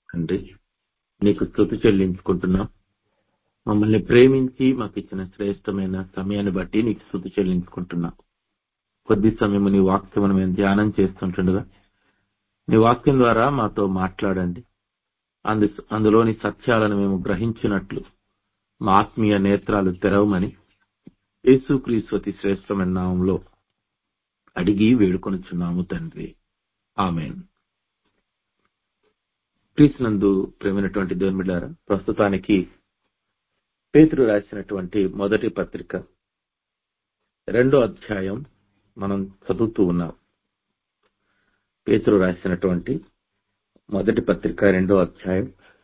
తండ్రి నీకు స్థుతి చెల్లించుకుంటున్నాం మమ్మల్ని ప్రేమించి మాకు ఇచ్చిన శ్రేష్టమైన సమయాన్ని బట్టి నీకు స్థుతి చెల్లించుకుంటున్నాం కొద్ది సమయం నీ వాక్యమును మేము ధ్యానం చేస్తుంటుండగా నీ వాక్యం ద్వారా మాతో మాట్లాడండి అందు అందులోని సత్యాలను మేము గ్రహించినట్లు మా ఆత్మీయ నేత్రాలు తెరవమని యేసుక్రీస్తు శ్రేష్టమైన నామంలో అడిగి వేడుకొనుచున్నాము తండ్రి ఆమెన్ క్రీస్తునందు ప్రేమైనటువంటి దేవుని బిడ్డారా ప్రస్తుతానికి పేతురు రాసినటువంటి మొదటి పత్రిక రెండో అధ్యాయం మనం చదువుతూ ఉన్నాం పేతురు రాసినటువంటి మొదటి పత్రిక రెండో అధ్యాయం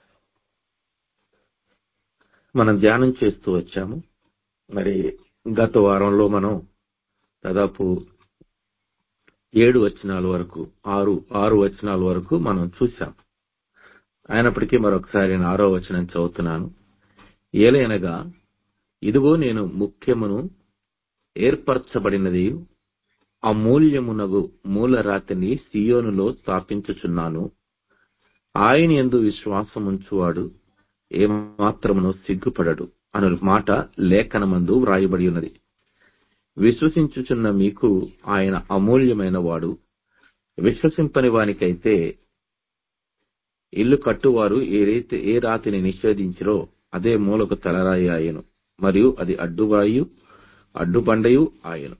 మనం ధ్యానం చేస్తూ వచ్చాము మరి గత వారంలో మనం దాదాపు ఏడు వచనాల వరకు ఆరు ఆరు వచనాల వరకు మనం చూసాం అయినప్పటికీ మరొకసారి నేను ఆరో వచనం చదువుతున్నాను ఏలైనగా ఇదిగో నేను ముఖ్యమును ఏర్పరచబడినది అమూల్యమునగు మూలరాతిని సియోనులో స్థాపించుచున్నాను ఆయన ఎందు విశ్వాసముంచువాడు ఏమాత్రమును సిగ్గుపడడు అను మాట లేఖనమందు వ్రాయబడి ఉన్నది విశ్వసించుచున్న మీకు ఆయన అమూల్యమైన వాడు విశ్వసింపని వానికైతే ఇల్లు కట్టువారు ఏ రీతి ఏ రాతిని నిషేధించిరో అదే మూలకు తలరాయి ఆయను మరియు అది అడ్డువాయు అడ్డుబండయు ఆయను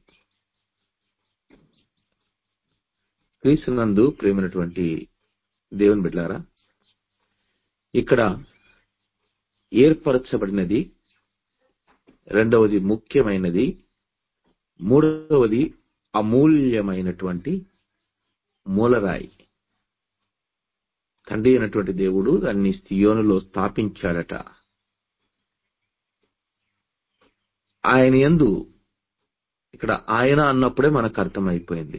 క్రీస్తునందు ప్రేమైనటువంటి దేవుని బిడ్డారా ఇక్కడ ఏర్పరచబడినది రెండవది ముఖ్యమైనది మూడవది అమూల్యమైనటువంటి మూలరాయి తండ్రి అయినటువంటి దేవుడు దాన్ని సియోనులో స్థాపించాడట ఆయన ఎందు ఇక్కడ ఆయన అన్నప్పుడే మనకు అర్థమైపోయింది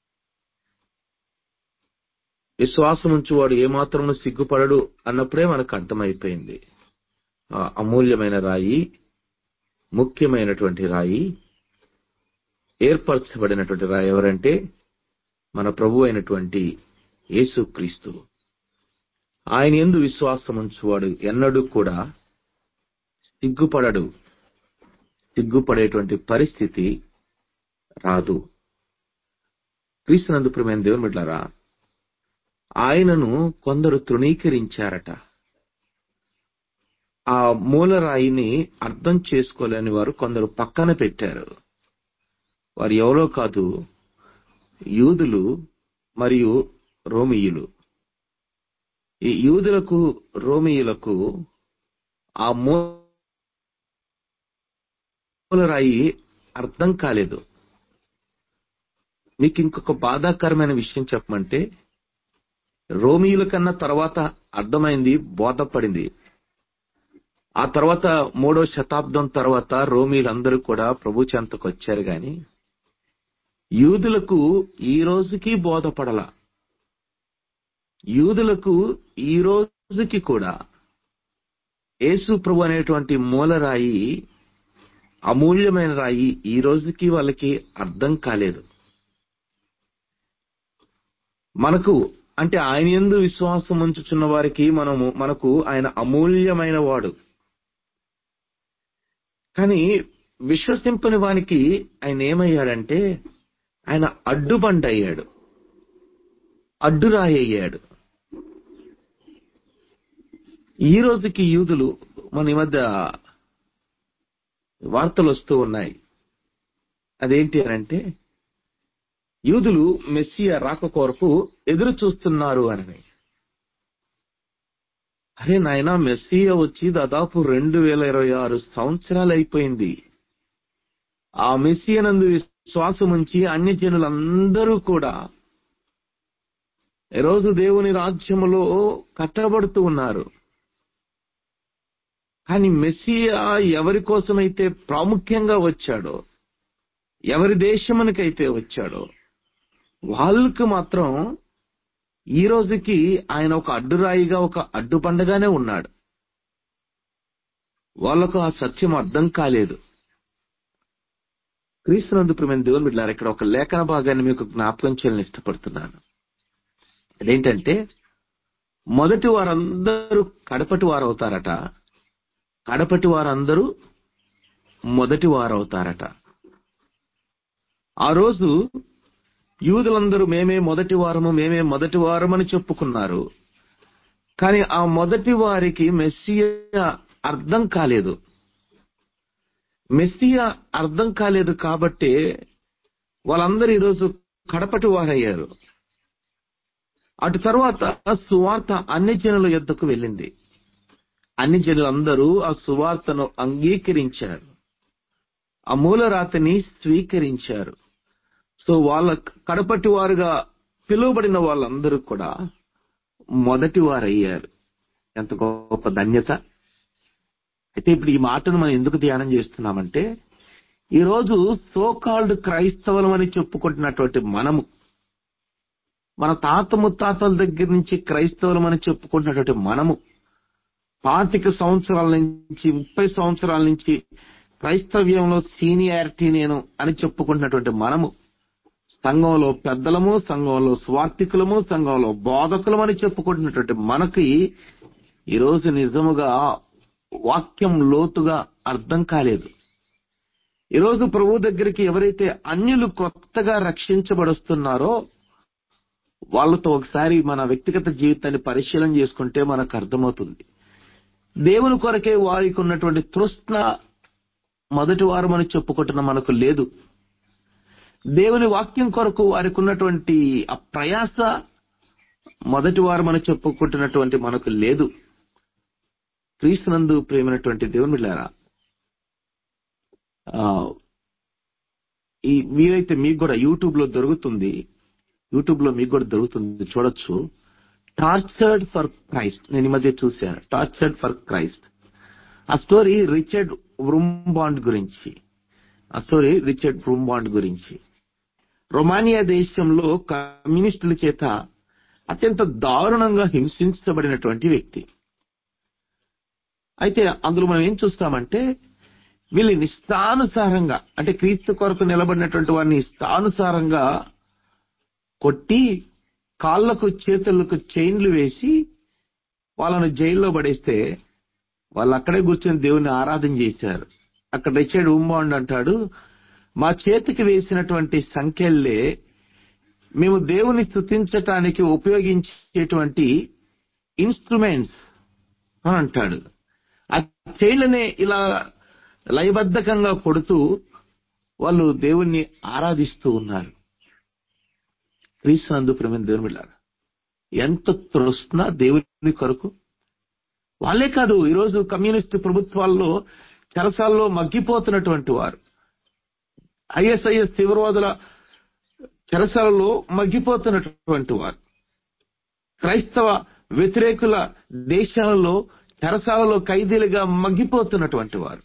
విశ్వాసం నుంచి వాడు ఏమాత్రం సిగ్గుపడడు అన్నప్పుడే మనకు అర్థమైపోయింది అమూల్యమైన రాయి ముఖ్యమైనటువంటి రాయి ఏర్పరచబడినటువంటి రాయి ఎవరంటే మన ప్రభు అయినటువంటి యేసుక్రీస్తు ఆయన ఎందు విశ్వాసం ఉంచువాడు ఎన్నడూ కూడా సిగ్గుపడడు సిగ్గుపడేటువంటి పరిస్థితి రాదు క్రీస్తునందు ప్రియమైన దేవుని బిడ్డారా ఆయనను కొందరు తృణీకరించారట ఆ మూలరాయిని అర్థం చేసుకోలేని వారు కొందరు పక్కన పెట్టారు వారు ఎవరో కాదు యూదులు మరియు రోమియులు ఈ యూదులకు రోమియులకు ఆ మూలరాయి అర్థం కాలేదు మీకు ఇంకొక బాధాకరమైన విషయం చెప్పమంటే రోమియుల కన్నా తర్వాత అర్థమైంది బోధపడింది ఆ తర్వాత మూడో శతాబ్దం తర్వాత రోమిలందరూ కూడా ప్రభు చెంతకు వచ్చారు గాని యూదులకు ఈ రోజుకి బోధపడల యూదులకు ఈ రోజుకి కూడా యేసు ప్రభు అనేటువంటి మూలరాయి అమూల్యమైన రాయి ఈ రోజుకి వాళ్ళకి అర్థం కాలేదు మనకు అంటే ఆయన ఎందు విశ్వాసం ఉంచుచున్న వారికి మనము మనకు ఆయన అమూల్యమైన వాడు కానీ విశ్వసింపని వానికి ఆయన ఏమయ్యాడంటే ఆయన అడ్డుబండ అయ్యాడు అడ్డురాయి అయ్యాడు ఈ రోజుకి యూదులు మన ఈ మధ్య వార్తలు వస్తూ ఉన్నాయి అదేంటి అంటే యూదులు మెస్సియ రాక కొరకు ఎదురు చూస్తున్నారు అని అరే నాయన మెస్సియ వచ్చి దాదాపు రెండు వేల ఇరవై ఆరు సంవత్సరాలు అయిపోయింది ఆ మెస్సియనందు విశ్వాసం ఉంచి అన్య జనులందరూ కూడా ఈరోజు దేవుని రాజ్యములో కట్టబడుతూ ఉన్నారు కానీ మెస్సియా ఎవరి కోసమైతే ప్రాముఖ్యంగా వచ్చాడో ఎవరి దేశమునికైతే వచ్చాడో వాళ్ళకు మాత్రం ఈ రోజుకి ఆయన ఒక అడ్డురాయిగా ఒక అడ్డుపండగానే ఉన్నాడు వాళ్ళకు ఆ సత్యం అర్థం కాలేదు క్రీస్తునందు ప్రేమ దేవుని బిడ్డారు ఇక్కడ ఒక లేఖన భాగాన్ని మీకు జ్ఞాపకం చేయాలని ఇష్టపడుతున్నాను అదేంటంటే మొదటి వారందరూ కడపటి వారు అవుతారట కడపటి వారందరూ మొదటి వారు అవుతారట ఆ రోజు యూదులందరూ మేమే మొదటి వారము మేమే మొదటి వారమని చెప్పుకున్నారు కానీ ఆ మొదటి వారికి మెస్సియా అర్థం కాలేదు మెస్సియా అర్థం కాలేదు కాబట్టి వాళ్ళందరూ ఈరోజు కడపటి వారయ్యారు అటు తర్వాత సువార్త అన్ని జనుల యొద్దకు వెళ్ళింది అన్ని జనులందరూ ఆ సువార్తను అంగీకరించారు ఆ మూలరాతని స్వీకరించారు సో వాళ్ళ కడపటి వారుగా పిలువబడిన వాళ్ళందరూ కూడా మొదటి వారయ్యారు ఎంత గొప్ప ధన్యత అయితే ఇప్పుడు ఈ మాటను మనం ఎందుకు ధ్యానం చేస్తున్నామంటే ఈరోజు సోకాల్డ్ క్రైస్తవులం అని చెప్పుకుంటున్నటువంటి మనము మన తాత ముత్తాతల దగ్గర నుంచి క్రైస్తవులం అని చెప్పుకుంటున్నటువంటి మనము పాతిక సంవత్సరాల నుంచి ముప్పై సంవత్సరాల నుంచి క్రైస్తవ్యంలో సీనియారిటీ నేను అని చెప్పుకుంటున్నటువంటి మనము సంఘంలో పెద్దలము సంఘంలో స్వార్థికులము సంఘంలో బోధకులము అని చెప్పుకుంటున్నటువంటి మనకి ఈరోజు నిజముగా వాక్యం లోతుగా అర్థం కాలేదు ఈరోజు ప్రభు దగ్గరికి ఎవరైతే అన్యులు కొత్తగా రక్షించబడుస్తున్నారో వాళ్ళతో ఒకసారి మన వ్యక్తిగత జీవితాన్ని పరిశీలన చేసుకుంటే మనకు అర్థమవుతుంది దేవుని కొరకే వారికి ఉన్నటువంటి తృష్ణ మొదటి వారం అని చెప్పుకుంటున్న మనకు లేదు దేవుని వాక్యం కొరకు వారికి ఉన్నటువంటి ఆ ప్రయాస మొదటి వారం అని చెప్పుకుంటున్నటువంటి మనకు లేదు క్రీస్తునందు ప్రేమైనటువంటి దేవుని బిడ్డారా ఆ, ఈ మీరైతే మీకు కూడా యూట్యూబ్ లో దొరుకుతుంది యూట్యూబ్ లో మీకు కూడా దొరుకుతుంది చూడొచ్చు టార్చర్డ్ ఫర్ క్రైస్ట్ నేను ఈ మధ్య చూశాను టార్చర్డ్ ఫర్ క్రైస్ట్ ఆ స్టోరీ రిచర్డ్ బ్రూంబాండ్ గురించి ఆ స్టోరీ రిచర్డ్ బ్రూంబాండ్ గురించి రొమానియా దేశంలో కమ్యూనిస్టుల చేత అత్యంత దారుణంగా హింసించబడినటువంటి వ్యక్తి అయితే అందులో మనం ఏం చూస్తామంటే వీళ్ళు నిష్టానుసారంగా అంటే క్రీస్తు కొరకు నిలబడినటువంటి వారిని ఇష్టానుసారంగా కొట్టి కాళ్లకు చేతులకు చైన్లు వేసి వాళ్ళను జైల్లో పడేస్తే వాళ్ళు అక్కడే కూర్చొని దేవుని ఆరాధన చేశారు అక్కడ రిచర్డ్ ఉమ్మాండ్ అంటాడు మా చేతికి వేసినటువంటి సంఖ్యల్లే మేము దేవుని స్థుతించటానికి ఉపయోగించేటువంటి ఇన్స్ట్రుమెంట్స్ అని అంటాడు ఆ చైన్లనే ఇలా లయబద్ధకంగా కొడుతూ వాళ్ళు దేవుణ్ణి ఆరాధిస్తూ ఉన్నారు క్రీస్తునందు ప్రేమ దేవుని బిడ్డలారా. ఎంత తృష్ణ దేవుని కొరకు వాళ్ళే కాదు ఈరోజు కమ్యూనిస్టు ప్రభుత్వాల్లో చెరసాల్లో మగ్గిపోతున్నటువంటి వారు ఐఎస్ఐఎస్ తీవ్రవాదుల చెరసాలలో మగ్గిపోతున్నటువంటి వారు క్రైస్తవ వ్యతిరేకుల దేశాలలో చెరసాలలో ఖైదీలుగా మగ్గిపోతున్నటువంటి వారు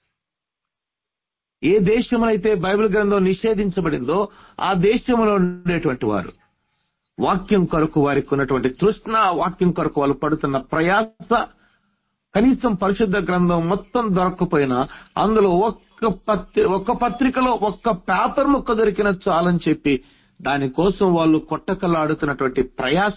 ఏ దేశంలో బైబిల్ గ్రంథం నిషేధించబడిందో ఆ దేశంలో ఉండేటువంటి వారు వాక్యం కొరకు వారికి ఉన్నటువంటి తృష్ణ వాక్యం కొరకు వాళ్ళు పడుతున్న ప్రయాస కనీసం పరిశుద్ధ గ్రంథం మొత్తం దొరకకపోయినా అందులో ఒక్క పత్రి ఒక్క పత్రికలో ఒక్క పేపర్ ముక్క దొరికిన చాలని చెప్పి దానికోసం వాళ్ళు కొట్టకలాడుతున్నటువంటి ప్రయాస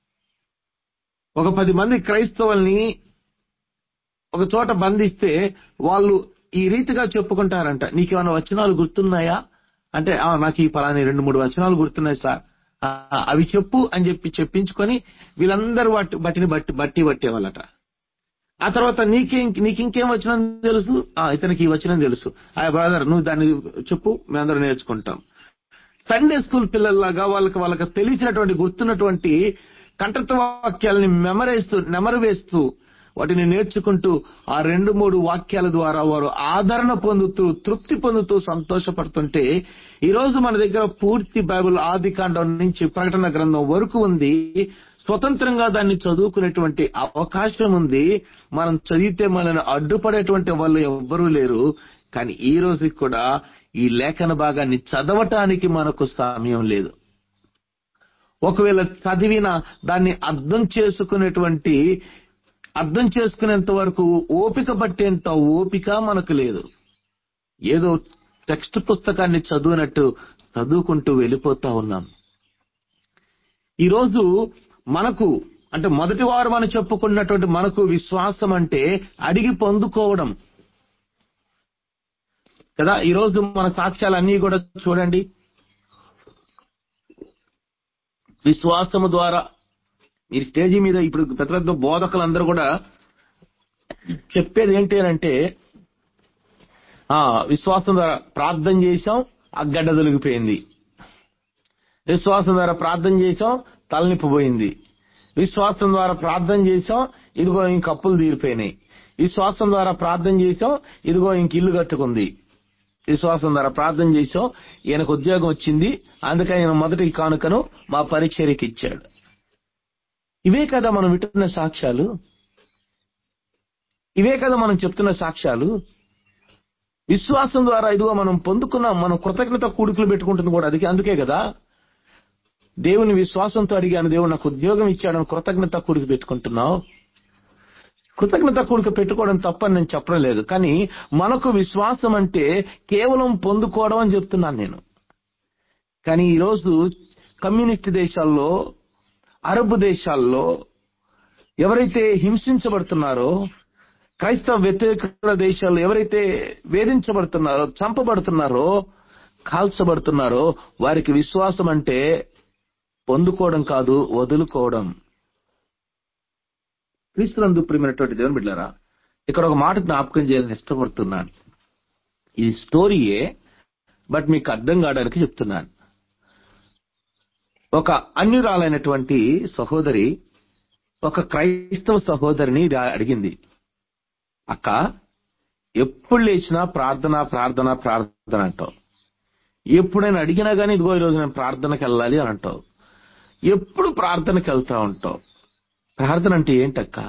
ఒక పది మంది క్రైస్తవుల్ని ఒక చోట బంధిస్తే వాళ్ళు ఈ రీతిగా చెప్పుకుంటారంట నీకేమైనా వచనాలు గుర్తున్నాయా అంటే "ఆ, నాకు ఈ పలాని రెండు మూడు వచనాలు గుర్తున్నాయి సార్ "ఆ, అవి చెప్పు అని చెప్పి చెప్పించుకొని వీళ్ళందరూ వాటి బట్టిని బట్టి బట్టి పట్టేవాళ్ళట ఆ తర్వాత నీకేం నీకు ఇంకేం వచనం తెలుసు "ఆ, ఇతనికి ఈ వచనం తెలుసు ఆ బ్రదర్ నువ్వు దాన్ని చెప్పు మేమందరం నేర్చుకుంటాం సండే స్కూల్ పిల్లల్లాగా వాళ్ళకి వాళ్ళకి తెలిసినటువంటి గుర్తున్నటువంటి కంఠత్వ వాక్యాలని మెమరేస్తూ నెమరు వేస్తూ వాటిని నేర్చుకుంటూ ఆ రెండు మూడు వాక్యాల ద్వారా వారు ఆదరణ పొందుతూ తృప్తి పొందుతూ సంతోషపడుతుంటే ఈ రోజు మన దగ్గర పూర్తి బైబిల్ ఆది కాండం నుంచి ప్రకటన గ్రంథం వరకు ఉంది స్వతంత్రంగా దాన్ని చదువుకునేటువంటి అవకాశం ఉంది మనం చదివితే మనల్ని అడ్డుపడేటువంటి వాళ్ళు ఎవ్వరూ లేరు కానీ ఈ రోజుకి కూడా ఈ లేఖన భాగాన్ని చదవటానికి మనకు సమయం లేదు ఒకవేళ చదివిన దాన్ని అర్థం చేసుకునేటువంటి అర్థం చేసుకునేంత వరకు ఓపిక పట్టేంత ఓపిక మనకు లేదు ఏదో టెక్స్ట్ పుస్తకాన్ని చదివినట్టు చదువుకుంటూ వెళ్ళిపోతా ఉన్నాం ఈరోజు మనకు అంటే మొదటి వారం అని చెప్పుకున్నటువంటి మనకు విశ్వాసం అంటే అడిగి పొందుకోవడం కదా ఈరోజు మన సాక్ష్యాలన్నీ కూడా చూడండి విశ్వాసము ద్వారా మీరు స్టేజీ మీద ఇప్పుడు పెద్ద పెద్ద బోధకులందరూ కూడా చెప్పేది ఏంటి అని అంటే ఆ విశ్వాసం ద్వారా ప్రార్థన చేశాం ఆ గడ్డ తొలగిపోయింది విశ్వాసం ద్వారా ప్రార్థన చేశాం తలనిప్పు పోయింది విశ్వాసం ద్వారా ప్రార్థన చేశాం ఇదిగో ఇంక అప్పులు తీరిపోయినాయి విశ్వాసం ద్వారా ప్రార్థన చేశాం ఇదిగో ఇంక ఇల్లు కట్టుకుంది విశ్వాసం ద్వారా ప్రార్థన చేశాం ఈయనకు ఉద్యోగం వచ్చింది అందుకని ఆయన మొదటి కానుకను మా పరిచర్యకి ఇచ్చాడు ఇవే కదా మనం వింటున్న సాక్ష్యాలు ఇవే కదా మనం చెప్తున్న సాక్ష్యాలు విశ్వాసం ద్వారా ఇదిగో మనం పొందుకున్నాం మనం కృతజ్ఞత కూడికలు పెట్టుకుంటుంది కూడా అది అందుకే కదా దేవుని విశ్వాసంతో అడిగాను దేవుడు నాకు ఉద్యోగం ఇచ్చాడని కృతజ్ఞత కూడిక పెట్టుకుంటున్నావు కృతజ్ఞత కూడిక పెట్టుకోవడం తప్పని నేను చెప్పడం లేదు కానీ మనకు విశ్వాసం అంటే కేవలం పొందుకోవడం అని చెప్తున్నాను నేను కానీ ఈరోజు కమ్యూనిస్ట్ దేశాల్లో అరబ్ దేశాల్లో ఎవరైతే హింసించబడుతున్నారో క్రైస్తవ వ్యతిరేక దేశాల్లో ఎవరైతే వేధించబడుతున్నారో చంపబడుతున్నారో కాల్చబడుతున్నారో వారికి విశ్వాసం అంటే పొందుకోవడం కాదు వదులుకోవడం క్రీస్తునందు ప్రియమైనటువంటి దేవుని బిడ్డారా ఇక్కడ ఒక మాట జ్ఞాపకం చేయాలని ఇష్టపడుతున్నాను ఇది స్టోరీయే బట్ మీకు అర్థం కావడానికి చెప్తున్నాను ఒక అన్యురాలైనటువంటి సహోదరి ఒక క్రైస్తవ సహోదరిని ఇలా అడిగింది అక్క ఎప్పుడు లేచినా ప్రార్థన ప్రార్థన ప్రార్థన అంటావు ఎప్పుడైనా అడిగినా గానీ ఇదిగో ఈరోజు నేను ప్రార్థనకి వెళ్ళాలి అని అంటావు ఎప్పుడు ప్రార్థనకి వెళ్తా ఉంటావు ప్రార్థన అంటే ఏంటక్క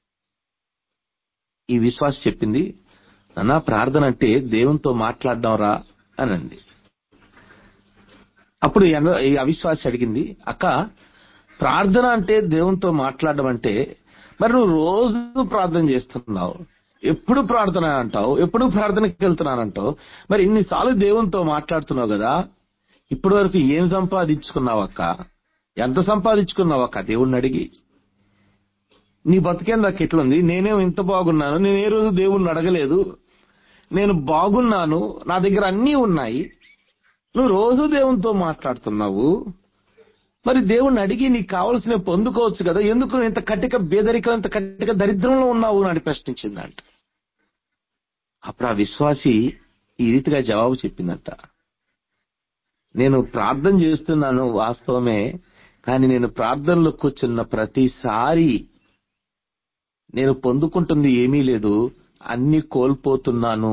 ఈ విశ్వాస చెప్పింది నాన్న ప్రార్థన అంటే దేవునితో మాట్లాడడం రా అని అంది అప్పుడు ఈ అన్న- ఈ అవిశ్వాసి అడిగింది అక్క ప్రార్థన అంటే దేవునితో మాట్లాడడం అంటే మరి నువ్వు రోజు ప్రార్థన చేస్తున్నావు ఎప్పుడు ప్రార్థన అంటావు ఎప్పుడు ప్రార్థనకి వెళ్తున్నానంటావు మరి ఇన్నిసార్లు దేవునితో మాట్లాడుతున్నావు కదా ఇప్పటి వరకు ఏం సంపాదించుకున్నావు అక్క ఎంత సంపాదించుకున్నావు అక్క దేవుణ్ణి అడిగి నీ బతికేం నాకు ఎట్లుంది నేనేం ఇంత బాగున్నాను నేను ఏ రోజు దేవుణ్ణి అడగలేదు నేను బాగున్నాను నా దగ్గర అన్నీ ఉన్నాయి నువ్వు రోజు దేవునితో మాట్లాడుతున్నావు మరి దేవుణ్ణి అడిగి నీకు కావలసిన పొందుకోవచ్చు కదా ఎందుకు నువ్వు ఇంత కట్టిక బేదరికం ఇంత కట్టిక దరిద్రంలో ఉన్నావు అని ప్రశ్నించిందంట అప్పుడు ఆ విశ్వాసి ఈ రీతిగా జవాబు చెప్పిందంట నేను ప్రార్థన చేస్తున్నాను వాస్తవమే కానీ నేను ప్రార్థనలో కూర్చున్న ప్రతిసారి నేను పొందుకుంటుంది ఏమీ లేదు అన్ని కోల్పోతున్నాను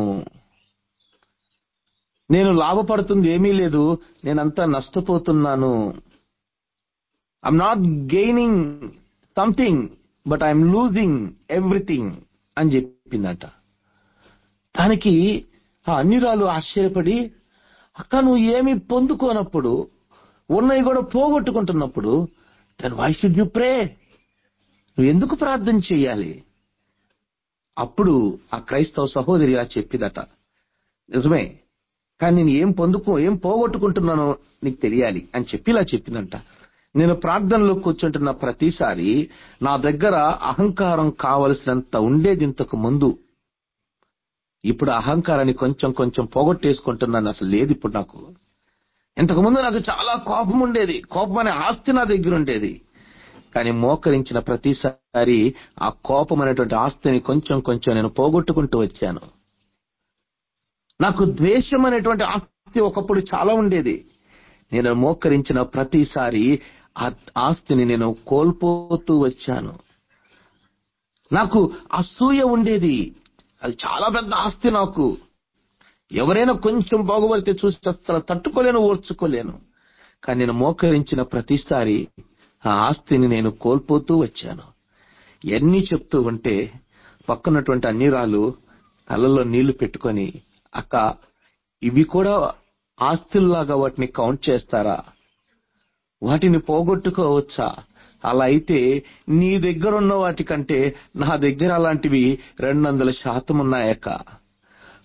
నేను లాభపడుతుంది ఏమీ లేదు నేనంతా నష్టపోతున్నాను I'm not gaining something but I'm losing everything అని చెప్పిందట దానికి ఆ అన్యురాలు ఆశ్చర్యపడి అక్క నువ్వు ఏమి పొందుకోనప్పుడు ఉన్నవి కూడా పోగొట్టుకుంటున్నప్పుడు then why should you pray నువ్వు ఎందుకు ప్రార్థన చేయాలి అప్పుడు ఆ క్రైస్తవ సహోదరి ఇలా చెప్పిందట నిజమే కానీ నేను ఏం పొందుకో ఏం పోగొట్టుకుంటున్నానో నీకు తెలియాలి అని చెప్పి ఇలా చెప్పిందంట నేను ప్రార్థనలో కూర్చుంటున్న ప్రతిసారి నా దగ్గర అహంకారం కావలసినంత ఉండేది ఇంతకు ముందు ఇప్పుడు ఆ అహంకారాన్ని కొంచెం కొంచెం పోగొట్టేసుకుంటున్నాను అసలు లేదు ఇప్పుడు నాకు ఇంతకు ముందు నాకు చాలా కోపం ఉండేది కోపం అనే ఆస్తి నా దగ్గర ఉండేది కానీ మోకరించిన ప్రతిసారి ఆ కోపం అనేటువంటి ఆస్తిని కొంచెం కొంచెం నేను పోగొట్టుకుంటూ వచ్చాను నాకు ద్వేషం అనేటువంటి ఆస్తి ఒకప్పుడు చాలా ఉండేది నేను మోకరించిన ప్రతిసారి ఆ ఆస్తిని నేను కోల్పోతూ వచ్చాను నాకు అసూయ ఉండేది అది చాలా పెద్ద ఆస్తి నాకు ఎవరైనా కొంచెం బాగుపడితే చూసి అసలు తట్టుకోలేను ఓర్చుకోలేను కానీ నేను మోకరించిన ప్రతిసారి ఆ ఆస్తిని నేను కోల్పోతూ వచ్చాను ఎన్ని చెప్తూ ఉంటే పక్కనటువంటి అన్నిరాలు కళ్ళల్లో నీళ్లు పెట్టుకొని అక్క ఇవి కూడా ఆస్తుల్లాగా వాటిని కౌంట్ చేస్తారా వాటిని పోగొట్టుకోవచ్చా అలా అయితే నీ దగ్గర ఉన్న వాటికంటే నా దగ్గర అలాంటివి రెండు వందల శాతం ఉన్నాయక్క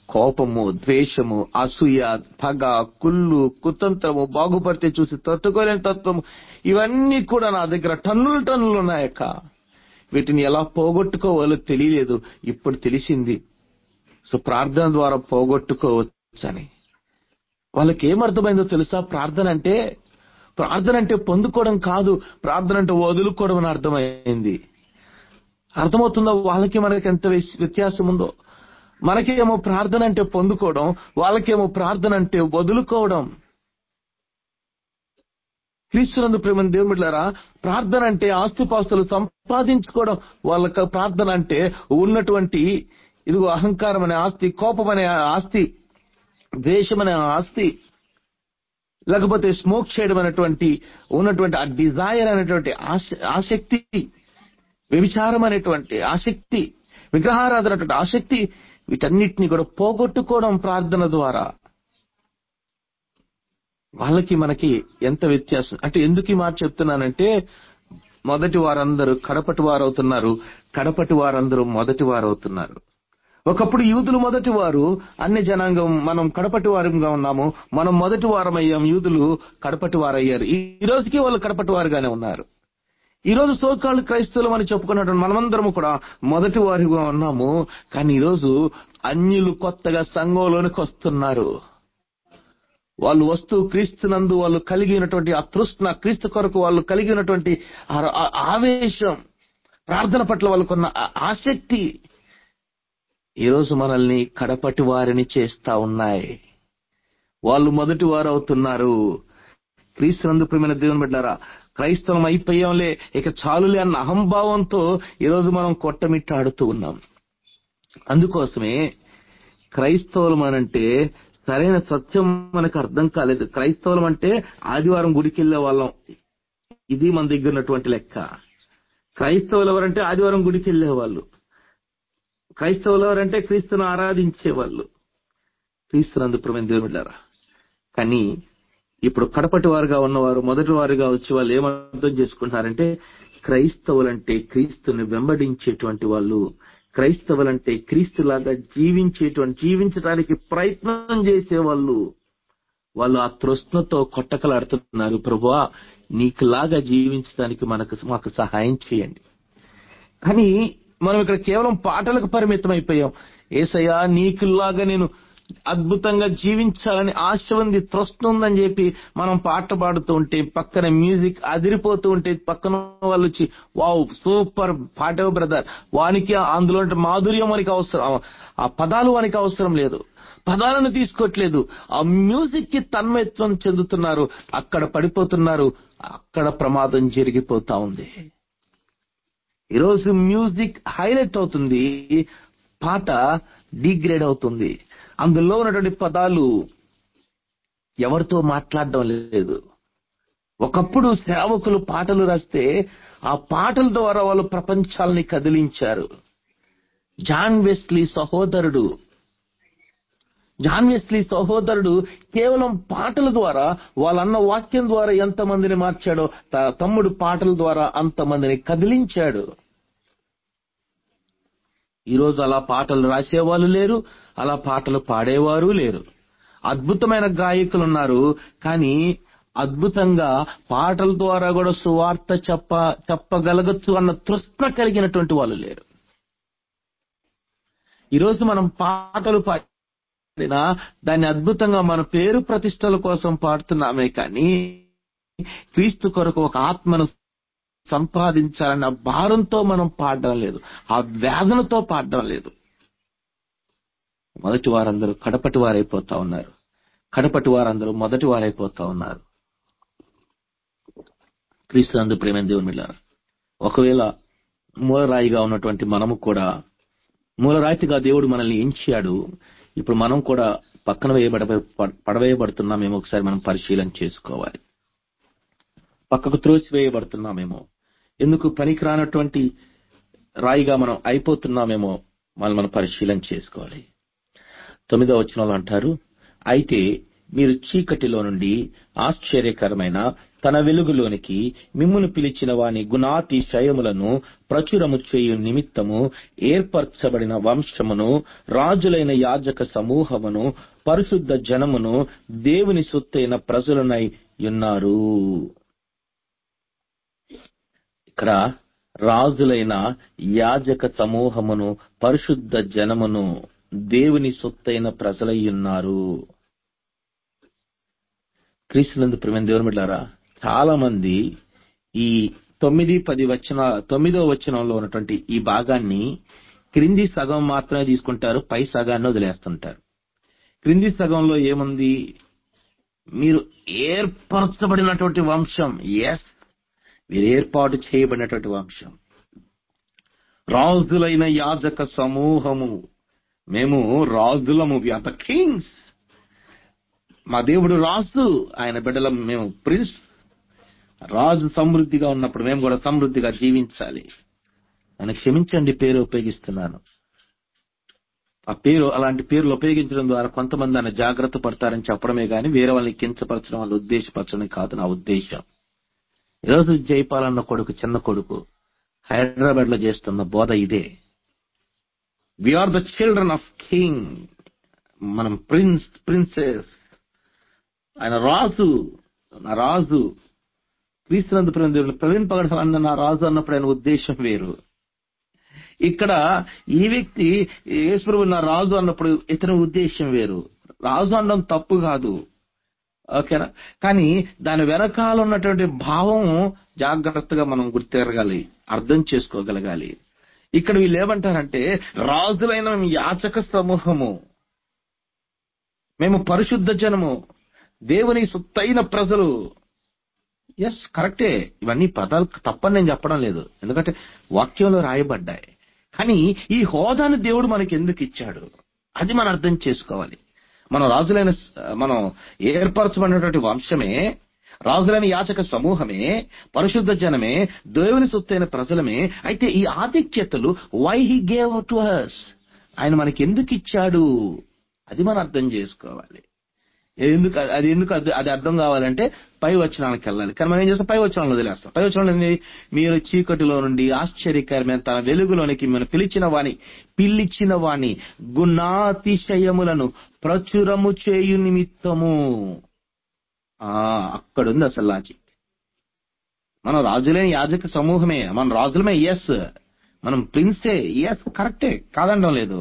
కోపము ద్వేషము అసూయ పగ కుళ్ళు కుతంత్రము బాగుపడితే చూసి తట్టుకోలేని తత్వము ఇవన్నీ కూడా నా దగ్గర టన్నులు టన్నులు ఉన్నాయక్క వీటిని ఎలా పోగొట్టుకోవాలో తెలియలేదు ఇప్పుడు తెలిసింది సో ప్రార్థన ద్వారా పోగొట్టుకోవచ్చని వాళ్ళకి ఏమర్థమైందో తెలుసా ప్రార్థన అంటే ప్రార్థన అంటే పొందుకోవడం కాదు ప్రార్థన అంటే వదులుకోవడం అని అర్థమైంది అర్థమవుతుందో వాళ్ళకి మనకి ఎంత వ్యస్- వ్యత్యాసం ఉందో మనకేమో ప్రార్థన అంటే పొందుకోవడం వాళ్ళకేమో ప్రార్థన అంటే వదులుకోవడం క్రీస్తునందు ప్రేమ దేవుడిలారా ప్రార్థన అంటే ఆస్తిపాస్తులు సంపాదించుకోవడం వాళ్ళకి ప్రార్థన అంటే ఉన్నటువంటి ఇదిగో అహంకారం అనే ఆస్తి కోపం అనే ఆస్తి ద్వేషం అనే ఆస్తి లేకపోతే స్మోక్ చేయడం అనేటువంటి ఉన్నటువంటి ఆ డిజైర్ అనేటువంటి ఆశ- ఆసక్తి వ్యభిచారం అనేటువంటి ఆసక్తి విగ్రహారాధన అనేటువంటి ఆసక్తి వీటన్నిటిని కూడా పోగొట్టుకోవడం ప్రార్థన ద్వారా వాళ్ళకి మనకి ఎంత వ్యత్యాసం అంటే ఎందుకు ఈ మాట చెప్తున్నానంటే మొదటి వారందరూ కడపటి వారు అవుతున్నారు కడపటి వారందరూ మొదటి వారు అవుతున్నారు ఒకప్పుడు యూదులు మొదటి వారు అన్ని జనాంగం మనం కడపటి వారంగా ఉన్నాము మనం మొదటి వారం అయ్యాం యూదులు కడపటి వారయ్యారు ఈ ఈ రోజుకి వాళ్ళు కడపటి వారుగానే ఉన్నారు ఈ రోజు సోకాళ్ళు క్రైస్తవులు అని చెప్పుకున్నటువంటి మనమందరము కూడా మొదటి వారిగా ఉన్నాము కానీ ఈ రోజు అన్యులు కొత్తగా సంఘంలోనికి వస్తున్నారు వాళ్ళు వస్తూ క్రీస్తునందు వాళ్ళు కలిగి ఉన్నటువంటి ఆ తృష్ణ క్రీస్తు కొరకు వాళ్ళు కలిగి ఉన్నటువంటి ఆ- ఆ ఆవేశం ప్రార్థన పట్ల వాళ్ళకున్న ఆ ఆసక్తి ఈ రోజు మనల్ని కడపటి వారిని చేస్తా ఉన్నాయి వాళ్ళు మొదటి వారు అవుతున్నారు క్రీస్తునందు ప్రియమైన దేవుని బిడ్డారా క్రైస్తవం అయిపోయాంలే ఇక చాలులే అన్న అహంభావంతో ఈరోజు మనం కొట్టమిట్టాడుతూ ఉన్నాం అందుకోసమే క్రైస్తవులం అనంటే సరైన సత్యం మనకు అర్థం కాలేదు క్రైస్తవులం అంటే ఆదివారం గుడికి వెళ్ళే వాళ్ళం ఇది మన దగ్గర ఉన్నటువంటి లెక్క క్రైస్తవులు ఎవరంటే ఆదివారం గుడికి వెళ్ళే వాళ్ళు క్రైస్తవులు ఎవరంటే క్రీస్తును ఆరాధించే వాళ్ళు క్రీస్తునందు ప్రియమైన దేవుని బిడ్డారా కానీ ఇప్పుడు కడపటి వారుగా ఉన్నవారు మొదటి వారుగా వచ్చి వాళ్ళు ఏమర్థం చేసుకుంటున్నారంటే క్రైస్తవులంటే క్రీస్తుని వెంబడించేటువంటి వాళ్ళు క్రైస్తవులంటే క్రీస్తులాగా జీవించేటువంటి జీవించడానికి ప్రయత్నం చేసేవాళ్ళు వాళ్ళు ఆ తృష్ణతో కొట్టకలాడుతున్నారు ప్రభువా నీకులాగా జీవించడానికి మనకు మాకు సహాయం చేయండి కానీ మనం ఇక్కడ కేవలం పాటలకు పరిమితం అయిపోయాం ఏసయ్యా నీకులాగా నేను అద్భుతంగా జీవించాలని ఆశ ఉంది తృష్ణ ఉందని చెప్పి మనం పాట పాడుతూ ఉంటే పక్కన మ్యూజిక్ అదిరిపోతూ ఉంటే పక్కన వాళ్ళు వచ్చి వావ్ సూపర్ పాట బ్రదర్ వానికి అందులో ఉండే మాధుర్యం వానికి అవసరం ఆ పదాలు వానికి అవసరం లేదు పదాలను తీసుకోవట్లేదు ఆ మ్యూజిక్ కి తన్మయత్వం చెందుతున్నారు అక్కడ పడిపోతున్నారు అక్కడ ప్రమాదం జరిగిపోతా ఉంది ఈరోజు మ్యూజిక్ హైలైట్ అవుతుంది పాట డిగ్రేడ్ అవుతుంది అందులో ఉన్నటువంటి పదాలు ఎవరితో మాట్లాడడం లేదు ఒకప్పుడు సేవకులు పాటలు రాస్తే ఆ పాటల ద్వారా వాళ్ళు ప్రపంచాలని కదిలించారు జాన్ వెస్లీ సహోదరుడు జాన్ వెస్లీ సహోదరుడు కేవలం పాటల ద్వారా వాళ్ళన్న వాక్యం ద్వారా ఎంతమందిని మార్చాడో త- తమ్ముడు పాటల ద్వారా అంతమందిని కదిలించాడు ఈరోజు అలా పాటలు రాసేవాళ్ళు లేరు అలా పాటలు పాడేవారు లేరు అద్భుతమైన గాయకులు ఉన్నారు కానీ అద్భుతంగా పాటల ద్వారా కూడా సువార్త చెప్ప చెప్పగలగచ్చు అన్న తృష్ణ కలిగినటువంటి వాళ్ళు లేరు ఈరోజు మనం పాటలు పాడినా దాన్ని అద్భుతంగా మన పేరు ప్రతిష్టల కోసం పాడుతున్నామే కానీ క్రీస్తు కొరకు ఒక ఆత్మను సంపాదించాలన్న భారంతో మనం పాడడం లేదు ఆ వేదనతో పాడడం లేదు మొదటి వారందరూ కడపటి వారైపోతా ఉన్నారు కడపటి వారందరూ మొదటి వారైపోతా ఉన్నారు క్రీస్తు అందు ప్రేమ దేవుని మిల్లారు ఒకవేళ మూలరాయిగా ఉన్నటువంటి మనము కూడా మూలరాయిగా దేవుడు మనల్ని ఎంచాడు ఇప్పుడు మనం కూడా పక్కన వేయబడ పడవేయబడుతున్నామేమో ఒకసారి మనం పరిశీలన చేసుకోవాలి పక్కకు త్రోసివేయబడుతున్నామేమో ఎందుకు పనికిరానటువంటి రాయిగా మనం అయిపోతున్నామేమో మనం మనం పరిశీలన చేసుకోవాలి తొమ్మిదో వచనంలో అంటారు అయితే మీరు చీకటిలో నుండి ఆశ్చర్యకరమైన తన వెలుగులోనికి మిమ్మును పిలిచిన వాని గుణాతిశయములను ప్రచురము చేయు నిమిత్తము ఏర్పరచబడిన వంశమును రాజులైన యాజక సమూహమును పరిశుద్ధ జనమును దేవుని సొత్తైన ప్రజలనై ఉన్నారు ఇక్కడ రాజులైన యాజక సమూహమును పరిశుద్ధ జనమును దేవుని సొత్తైన ప్రజలై ఉన్నారు క్రీస్తునందు ప్రేమ దేవుని బిడ్డారా చాలా మంది ఈ తొమ్మిది పది వచన తొమ్మిదో వచనంలో ఉన్నటువంటి ఈ భాగాన్ని క్రింది సగం మాత్రమే తీసుకుంటారు పై సగాన్ని వదిలేస్తుంటారు క్రింది సగంలో ఏముంది మీరు ఏర్పరచబడినటువంటి వంశం ఎస్ మీరు ఏర్పాటు చేయబడినటువంటి వంశం రాజులైన యాజక సమూహము మేము రాజులము వ్యాప కింగ్స్ మా దేవుడు రాజు ఆయన బిడ్డలం మేము ప్రిన్స్ రాజు సమృద్ధిగా ఉన్నప్పుడు మేము కూడా సమృద్ధిగా జీవించాలి అని క్షమించండి పేరు ఉపయోగిస్తున్నాను ఆ పేరు అలాంటి పేర్లు ఉపయోగించడం ద్వారా కొంతమంది ఆయన జాగ్రత్త పడతారని చెప్పడమే గాని వేరే వాళ్ళని కించపరచడం వాళ్ళ ఉద్దేశపరచడం కాదు నా ఉద్దేశం ఈరోజు జైపాలన్న కొడుకు చిన్న కొడుకు హైదరాబాద్ లో చేస్తున్న బోధ ఇదే are the children of king మనం ప్రిన్స్ ప్రిన్సెస్ ఆయన రాజు నా రాజు క్రీస్తునందు ప్రేమ దేవుడు ప్రవీణ్ పగడ అన్న నా రాజు అన్నప్పుడు ఆయన ఉద్దేశం వేరు ఇక్కడ ఈ వ్యక్తి యేసుప్రభు నా రాజు అన్నప్పుడు ఇతని ఉద్దేశం వేరు రాజు అనడం తప్పు కాదు ఓకేనా కానీ దాని వెనకాల ఉన్నటువంటి భావం జాగ్రత్తగా మనం గుర్తిరగాలి అర్థం చేసుకోగలగాలి ఇక్కడ వీళ్ళు ఏమంటారంటే రాజులైన మేము యాచక సమూహము మేము పరిశుద్ధ జనము దేవుని సొత్తైన ప్రజలు ఎస్ కరెక్టే ఇవన్నీ పదాలు తప్పని నేను చెప్పడం లేదు ఎందుకంటే వాక్యంలో రాయబడ్డాయి కానీ ఈ హోదాను దేవుడు మనకి ఎందుకు ఇచ్చాడు అది మనం అర్థం చేసుకోవాలి మనం రాజులైన మనం ఏర్పరచబడినటువంటి వంశమే రాజులైన యాచక సమూహమే పరిశుద్ధ జనమే దేవుని సొత్తైన ప్రజలమే అయితే ఈ ఆధిక్యతలు why he gave to us ఆయన మనకి ఎందుకు ఇచ్చాడు అది మనం అర్థం చేసుకోవాలి ఎందుకు అది ఎందుకు అది అది అర్థం కావాలంటే పై వచనానికి వెళ్ళాలి కానీ మనం ఏం చేస్తాం పై వచనాలను వదిలేస్తాం పై వచనాలు ఏంది? మీరు చీకటిలో నుండి ఆశ్చర్యకరమైన తన వెలుగులోనికి మనం పిలిచిన వాని పిలిచిన వాని గుణాతిశయములను ప్రచురము చేయు నిమిత్తము ఆ అక్కడుంది అసలు లాజిక్ మనం రాజులైన యాజక సమూహమే మన రాజులమే ఎస్ మనం ప్రిన్సే ఎస్ కరెక్టే కాదనడం లేదు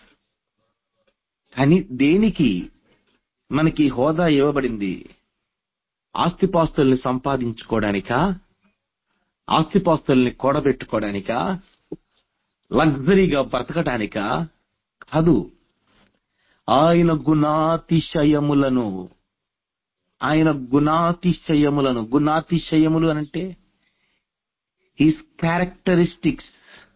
కానీ దేనికి మనకి హోదా ఇవ్వబడింది ఆస్తిపాస్తుల్ని సంపాదించుకోవడానికా ఆస్తిపాస్తుల్ని కూడబెట్టుకోవడానికా లగ్జరీగా బ్రతకటానికా కాదు ఆయన గుణాతిశయములను ఆయన గుణాతిశయములను గుణాతిశయములు అంటే హిస్ క్యారెక్టరిస్టిక్స్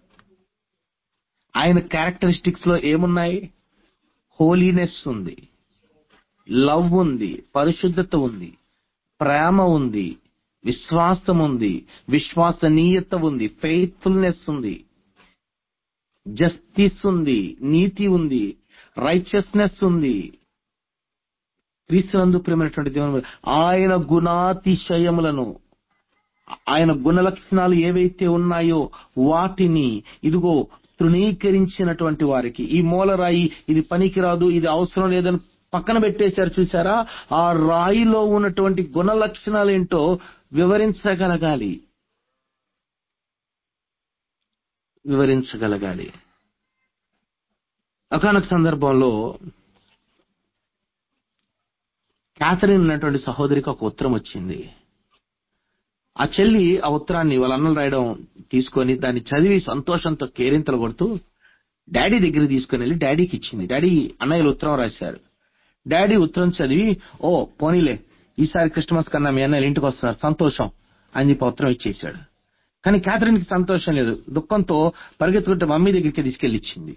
ఆయన క్యారెక్టరిస్టిక్స్ లో ఏమున్నాయి హోలీనెస్ ఉంది లవ్ ఉంది పరిశుద్ధత ఉంది ప్రేమ ఉంది విశ్వాసం ఉంది విశ్వసనీయత ఉంది ఫెయిత్ఫుల్నెస్ ఉంది జస్టిస్ ఉంది నీతి ఉంది రైచియస్నెస్ ఉంది క్రీస్తునందు ప్రేమైనటువంటి దేవుని ఆయన గుణాతిశయములను ఆయన గుణ లక్షణాలు ఏవైతే ఉన్నాయో వాటిని ఇదిగో తృణీకరించినటువంటి వారికి ఈ మూలరాయి ఇది పనికిరాదు ఇది అవసరం లేదని పక్కన పెట్టేశారు చూసారా ఆ రాయిలో ఉన్నటువంటి గుణ లక్షణాలు ఏంటో వివరించగలగాలి వివరించగలగాలి ఒకనొక సందర్భంలో క్యాథరిన్ ఉన్నటువంటి సహోదరికి ఒక ఉత్తరం వచ్చింది ఆ చెల్లి ఆ ఉత్తరాన్ని వాళ్ళ అన్నలు రాయడం తీసుకొని దాన్ని చదివి సంతోషంతో కేరింతలు కొడుతూ డాడీ దగ్గర తీసుకుని వెళ్ళి డాడీకి ఇచ్చింది డాడీ అన్నయ్యలు ఉత్తరం రాశారు డాడీ ఉత్తరం చదివి ఓ పోనీలే ఈసారి క్రిస్మస్ కన్నా మీ అన్నయ్యలు ఇంటికి వస్తున్నారు సంతోషం అని చెప్పి ఉత్తరం ఇచ్చేశాడు కానీ క్యాథరిన్ కి సంతోషం లేదు దుఃఖంతో పరిగెత్తుకుంటే మమ్మీ దగ్గరికి తీసుకెళ్లి ఇచ్చింది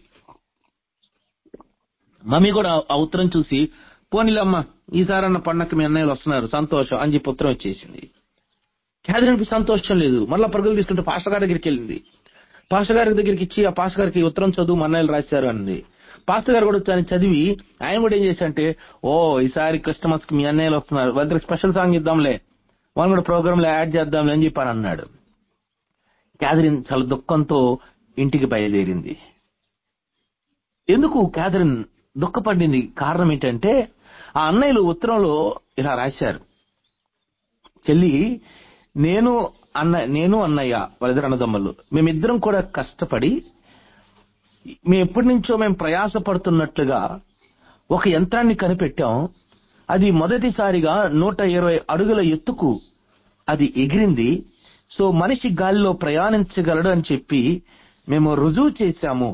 మమ్మీ కూడా ఆ ఉత్తరం చూసి పోనీలమ్మ ఈసారన్న పండగకి మీ అన్నయ్యలు వస్తున్నారు సంతోషం అని చెప్పి ఉత్తరం ఇచ్చేసింది క్యాథరిన్ కి సంతోషం లేదు మళ్ళీ పరుగులు తీసుకుంటే పాస్టర్ గారి దగ్గరికి వెళ్ళింది పాస్టర్ గారి దగ్గరికి ఇచ్చి ఆ పాస్టర్ గారికి ఉత్తరం చదువు మా అన్నయ్యలు రాశారు అంది పాస్టర్ గారు కూడా దాన్ని చదివి ఆయన కూడా ఏం చేశారంటే ఓ ఈసారి క్రిస్టమస్ కి మీ అన్నయ్యలు వస్తున్నారు వాళ్ళకి స్పెషల్ సాంగ్ ఇద్దాంలే వాళ్ళు కూడా ప్రోగ్రామ్ లో యాడ్ చేద్దాంలే అని చెప్పి అని అన్నాడు క్యాథరిన్ చాలా దుఃఖంతో ఇంటికి బయలుదేరింది ఎందుకు క్యాథరిన్ దుఃఖపడింది కారణం ఏంటంటే ఆ అన్నయ్యలు ఉత్తరంలో ఇలా రాశారు చెల్లి నేను అన్న నేను అన్నయ్య వాళ్ళిద్దరు అన్నదమ్ములు మేమిద్దరం కూడా కష్టపడి మేము ఎప్పటి నుంచో మేము ప్రయాసపడుతున్నట్లుగా ఒక యంత్రాన్ని కనిపెట్టాం అది మొదటిసారిగా నూట ఇరవై అడుగుల ఎత్తుకు అది ఎగిరింది సో మనిషి గాలిలో ప్రయాణించగలడు అని చెప్పి మేము రుజువు చేశాము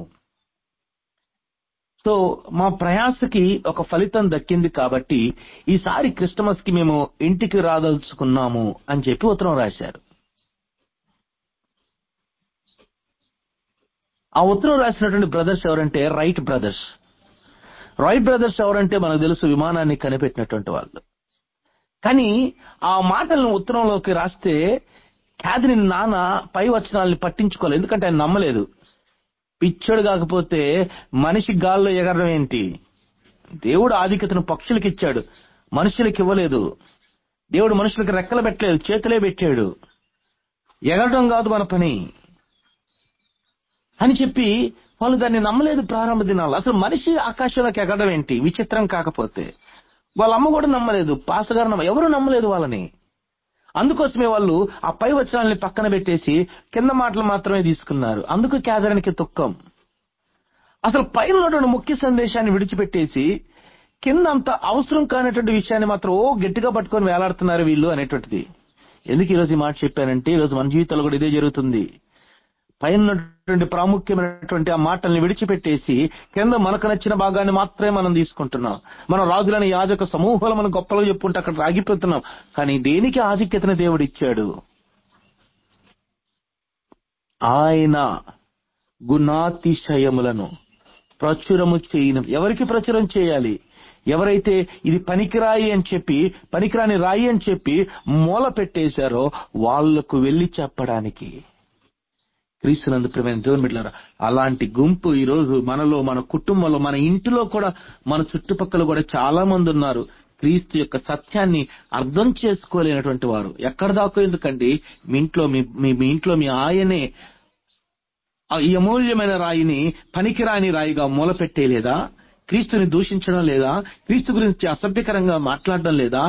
సో మా ప్రయాసకి ఒక ఫలితం దక్కింది కాబట్టి ఈసారి క్రిస్టమస్ కి మేము ఇంటికి రాదలుచుకున్నాము అని చెప్పి ఉత్తరం రాశారు ఆ ఉత్తరం రాసినటువంటి బ్రదర్స్ ఎవరంటే రైట్ బ్రదర్స్ రైట్ బ్రదర్స్ ఎవరంటే మనకు తెలుసు విమానాన్ని కనిపెట్టినటువంటి వాళ్ళు కానీ ఆ మాటలను ఉత్తరంలోకి రాస్తే క్యాథరిన్ నాన్న పై వచనాల్ని పట్టించుకోలేదు ఎందుకంటే ఆయన నమ్మలేదు పిచ్చోడు కాకపోతే మనిషి గాల్లో ఎగరడం ఏంటి దేవుడు ఆధిక్యతను పక్షులకి ఇచ్చాడు మనుషులకి ఇవ్వలేదు దేవుడు మనుషులకు రెక్కలు పెట్టలేదు చేతులే పెట్టాడు ఎగరడం కాదు మన పని అని చెప్పి వాళ్ళు దాన్ని నమ్మలేదు ప్రారంభ దినాలు అసలు మనిషి ఆకాశంలోకి ఎగరడం ఏంటి విచిత్రం కాకపోతే వాళ్ళ అమ్మ కూడా నమ్మలేదు పాసగారు నమ్మ ఎవరు నమ్మలేదు వాళ్ళని అందుకోసమే వాళ్ళు ఆ పై వచనాల్ని పక్కన పెట్టేసి కింద మాటలు మాత్రమే తీసుకున్నారు అందుకు కేదరానికి తుక్కం అసలు పైన ఉన్నటువంటి ముఖ్య సందేశాన్ని విడిచిపెట్టేసి కింద అంత అవసరం కానటువంటి విషయాన్ని మాత్రం ఓ గట్టిగా పట్టుకొని వేలాడుతున్నారు వీళ్ళు అనేటువంటిది ఎందుకు ఈరోజు ఈ మాట చెప్పానంటే ఈరోజు మన జీవితంలో కూడా ఇదే జరుగుతుంది పైన ఉన్నటువంటి ప్రాముఖ్యమైనటువంటి ఆ మాటల్ని విడిచిపెట్టేసి కింద మనకు నచ్చిన భాగాన్ని మాత్రమే మనం తీసుకుంటున్నాం మనం రాజులని యాజక సమూహాలు మనం గొప్పలు చెప్పుకుంటే అక్కడ ఆగిపోతున్నాం కానీ దేనికి ఆధిక్యతను దేవుడు ఇచ్చాడు ఆయన గుణాతిశయములను ప్రచురము చేయను ఎవరికి ప్రచురం చేయాలి ఎవరైతే ఇది పనికిరాయి అని చెప్పి పనికిరాని రాయి అని చెప్పి మూల పెట్టేశారో వాళ్లకు వెళ్లి చెప్పడానికి క్రీస్తునందు ప్రేమైన దేవుని బిడ్డలారా అలాంటి గుంపు ఈ రోజు మనలో మన కుటుంబంలో మన ఇంటిలో కూడా మన చుట్టుపక్కల కూడా చాలా మంది ఉన్నారు క్రీస్తు యొక్క సత్యాన్ని అర్థం చేసుకోలేనటువంటి వారు ఎక్కడ దాకా ఎందుకండి మీ ఇంట్లో మీ మీ- మీ ఇంట్లో మీ ఆయనే ఆ ఈ అమూల్యమైన రాయిని పనికిరాని రాయిగా మూలపెట్టేయలేదా క్రీస్తుని దూషించడం లేదా క్రీస్తు గురించి అసభ్యకరంగా మాట్లాడడం లేదా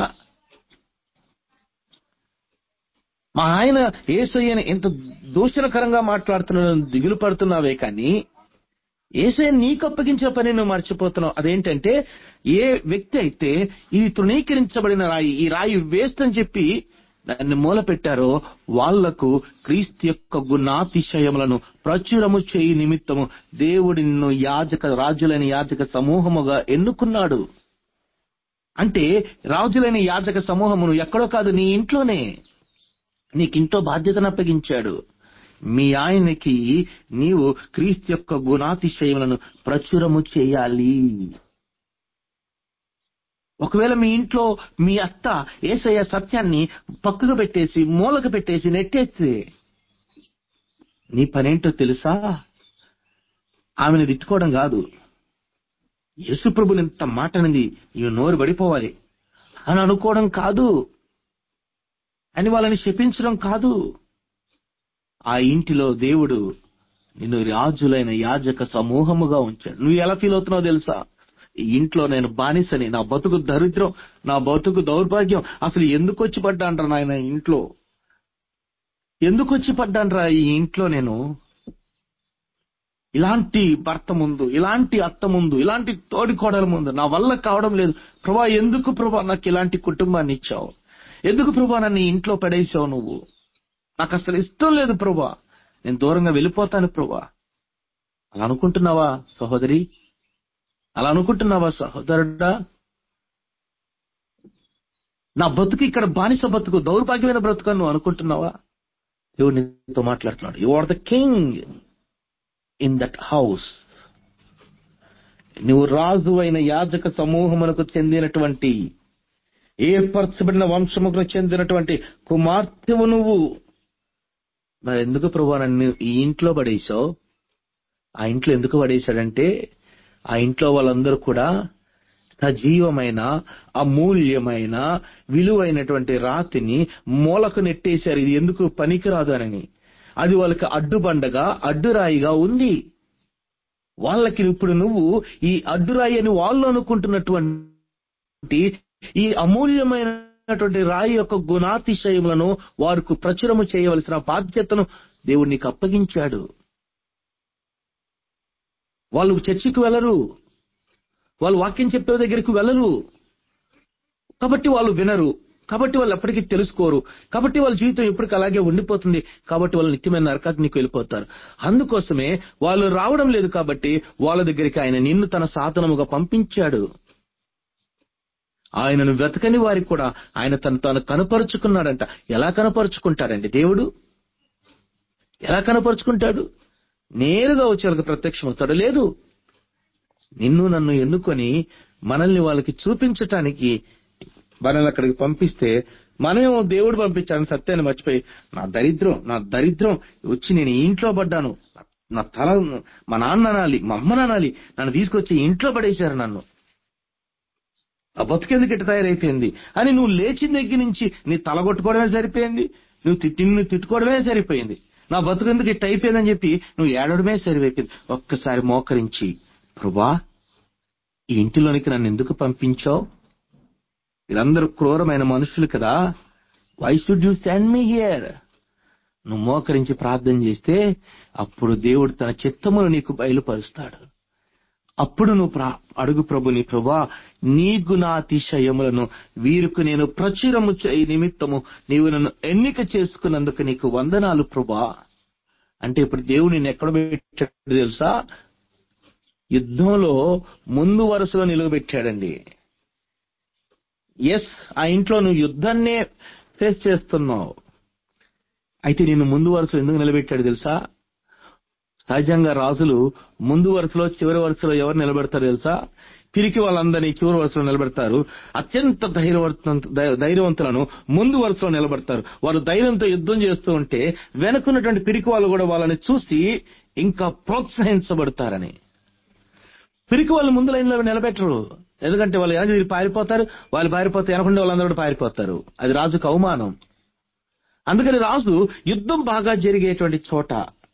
మా ఆయన ఏసయ్యని ఎంత దూషణకరంగా మాట్లాడుతున్నా దిగులు పడుతున్నావే కానీ ఏసయ్య నీకు అప్పగించిన పని నువ్వు మర్చిపోతున్నావు అదేంటంటే ఏ వ్యక్తి అయితే ఇది తృణీకరించబడిన రాయి ఈ రాయి వేస్ట్ అని చెప్పి దాన్ని మూల పెట్టారో వాళ్లకు క్రీస్తు యొక్క గుణాతిశయములను ప్రచురము చేయి నిమిత్తము దేవుడి నిన్ను యాజక రాజులని యాజక సమూహముగా ఎన్నుకున్నాడు అంటే రాజులని యాజక సమూహమును ఎక్కడో కాదు నీ ఇంట్లోనే నీకింతో బాధ్యతను అప్పగించాడు మీ ఆయనకి నీవు క్రీస్తు యొక్క గుణాతిశయములను ప్రచురము చేయాలి ఒకవేళ మీ ఇంట్లో మీ అత్త ఏసయ్య సత్యాన్ని పక్కకు పెట్టేసి మూలకు పెట్టేసి నెట్టేస్తే నీ పనేంటో తెలుసా ఆమెను తిట్టుకోవడం కాదు యేసుప్రభుని ఇంత మాట అనేది ఇవి నోరు పడిపోవాలి అని అనుకోవడం కాదు అని వాళ్ళని శపించడం కాదు ఆ ఇంటిలో దేవుడు నిన్ను రాజులైన యాజక సమూహముగా ఉంచాడు నువ్వు ఎలా ఫీల్ అవుతున్నావు తెలుసా ఈ ఇంట్లో నేను బానిసని నా బతుకు దరిద్రం నా బతుకు దౌర్భాగ్యం అసలు ఎందుకు వచ్చి పడ్డాండ్రా నాయన ఇంట్లో ఎందుకు వచ్చి పడ్డాండ్రా ఈ ఇంట్లో నేను ఇలాంటి భర్త ముందు ఇలాంటి అత్త ముందు ఇలాంటి తోడి కోడల ముందు నా వల్ల కావడం లేదు ప్రభా ఎందుకు ప్రభా నాకు ఇలాంటి కుటుంబాన్ని ఇచ్చావు ఎందుకు ప్రభా నన్ను ఈ ఇంట్లో పడేసావు నువ్వు నాకు అసలు ఇష్టం లేదు ప్రభా నేను దూరంగా వెళ్ళిపోతాను ప్రభా అలా అనుకుంటున్నావా సహోదరి అలా అనుకుంటున్నావా సహోదరుడా నా బతుకు ఇక్కడ బానిస బతుకు దౌర్భాగ్యమైన బ్రతుకు అని నువ్వు అనుకుంటున్నావా దేవుడు నీతో మాట్లాడుతున్నాడు you are the king in that house నువ్వు రాజు అయిన యాజక సమూహమునకు చెందినటువంటి ఏర్పరచబడిన వంశముకు చెందినటువంటి కుమార్తెవు నువ్వు మరి ఎందుకు ప్రభు నన్ను ఈ ఇంట్లో పడేశావు ఆ ఇంట్లో ఎందుకు పడేశాడంటే ఆ ఇంట్లో వాళ్ళందరూ కూడా సజీవమైన అమూల్యమైన విలువైనటువంటి రాతిని మూలకు నెట్టేశారు ఇది ఎందుకు పనికిరాదు అని అది వాళ్ళకి అడ్డుబండగా అడ్డురాయిగా ఉంది వాళ్ళకి ఇప్పుడు నువ్వు ఈ అడ్డురాయి అని వాళ్ళు అనుకుంటున్నటువంటి ఈ అమూల్యమైనటువంటి రాయి యొక్క గుణాతిశయములను వారికి ప్రచురము చేయవలసిన బాధ్యతను దేవుడు నీకు అప్పగించాడు వాళ్ళు చర్చికి వెళ్ళరు వాళ్ళు వాక్యం చెప్పే దగ్గరికి వెళ్ళరు కాబట్టి వాళ్ళు వినరు కాబట్టి వాళ్ళు ఎప్పటికీ తెలుసుకోరు కాబట్టి వాళ్ళ జీవితం ఎప్పటికీ అలాగే ఉండిపోతుంది కాబట్టి వాళ్ళు నిత్యమైన నరకాగ్నికి వెళ్ళిపోతారు అందుకోసమే వాళ్ళు రావడం లేదు కాబట్టి వాళ్ళ దగ్గరికి ఆయన నిన్ను తన సాధనముగా పంపించాడు ఆయనను వెతకని వారికి కూడా ఆయన తను తాను కనపరుచుకున్నాడంట ఎలా కనపరుచుకుంటాడండి దేవుడు ఎలా కనపరుచుకుంటాడు నేరుగా వచ్చి వాళ్ళకి ప్రత్యక్షమవుతాడు లేదు నిన్ను నన్ను ఎన్నుకొని మనల్ని వాళ్ళకి చూపించటానికి మనల్ని అక్కడికి పంపిస్తే మనమేమో దేవుడు పంపించాలని సత్యాన్ని మర్చిపోయి నా దరిద్రం నా దరిద్రం వచ్చి నేను ఈ ఇంట్లో పడ్డాను నా తల మా నాన్న అనాలి మా అమ్మ అనాలి నన్ను తీసుకొచ్చి ఇంట్లో పడేశారు నన్ను ఆ బతుకెందుకు ఇట్ట తయారైపోయింది అని నువ్వు లేచిన దగ్గర నుంచి నీ తల కొట్టుకోవడమే సరిపోయింది నువ్వు తిట్టి నువ్వు తిట్టుకోవడమే సరిపోయింది నా బతుకెందుకు ఇట్ట అయిపోయిందని చెప్పి నువ్వు ఏడవడమే సరిపోయింది ఒక్కసారి మోకరించి ప్రభా ఈ ఇంటిలోనికి నన్ను ఎందుకు పంపించావు వీళ్ళందరూ క్రూరమైన మనుషులు కదా why should you send me here నువ్వు మోకరించి ప్రార్థన చేస్తే అప్పుడు దేవుడు తన చిత్తమును నీకు బయలుపరుస్తాడు అప్పుడు నువ్వు ప్రా- అడుగు ప్రభుని ప్రభా నీ గుణాతిశయములను వీరికి నేను ప్రచురము చేయి నిమిత్తము నీవు నన్ను ఎన్నిక చేసుకున్నందుకు నీకు వందనాలు ప్రభా అంటే ఇప్పుడు దేవుడు నిన్ను ఎక్కడ పెట్టాడు తెలుసా యుద్ధంలో ముందు వరుసలో నిలవబెట్టాడండి ఎస్ ఆ ఇంట్లో నువ్వు యుద్ధాన్నే ఫేస్ చేస్తున్నావు అయితే నిన్ను ముందు వరుసలో ఎందుకు నిలబెట్టాడు తెలుసా సహజంగా రాజులు ముందు వరుసలో చివరి వరుసలో ఎవరు నిలబెడతారు తెలుసా పిరికి వాళ్ళందరినీ చివరి వరుసలో నిలబెడతారు అత్యంత ధైర్యవంత ధైర్యవంతులను ముందు వరుసలో నిలబెడతారు వారు ధైర్యంతో యుద్ధం చేస్తూ ఉంటే వెనుకున్నటువంటి పిరికి వాళ్ళు కూడా వాళ్ళని చూసి ఇంకా ప్రోత్సహించబడతారని పిరికి వాళ్ళు ముందు లైన్లో నిలబెట్టరు ఎందుకంటే వాళ్ళు వెనక తిరిగి పారిపోతారు వాళ్ళు పారిపోతే వెనకుండా వాళ్ళందరూ కూడా పారిపోతారు అది రాజుకు అవమానం అందుకని రాజు యుద్ధం బాగా జరిగేటువంటి చోట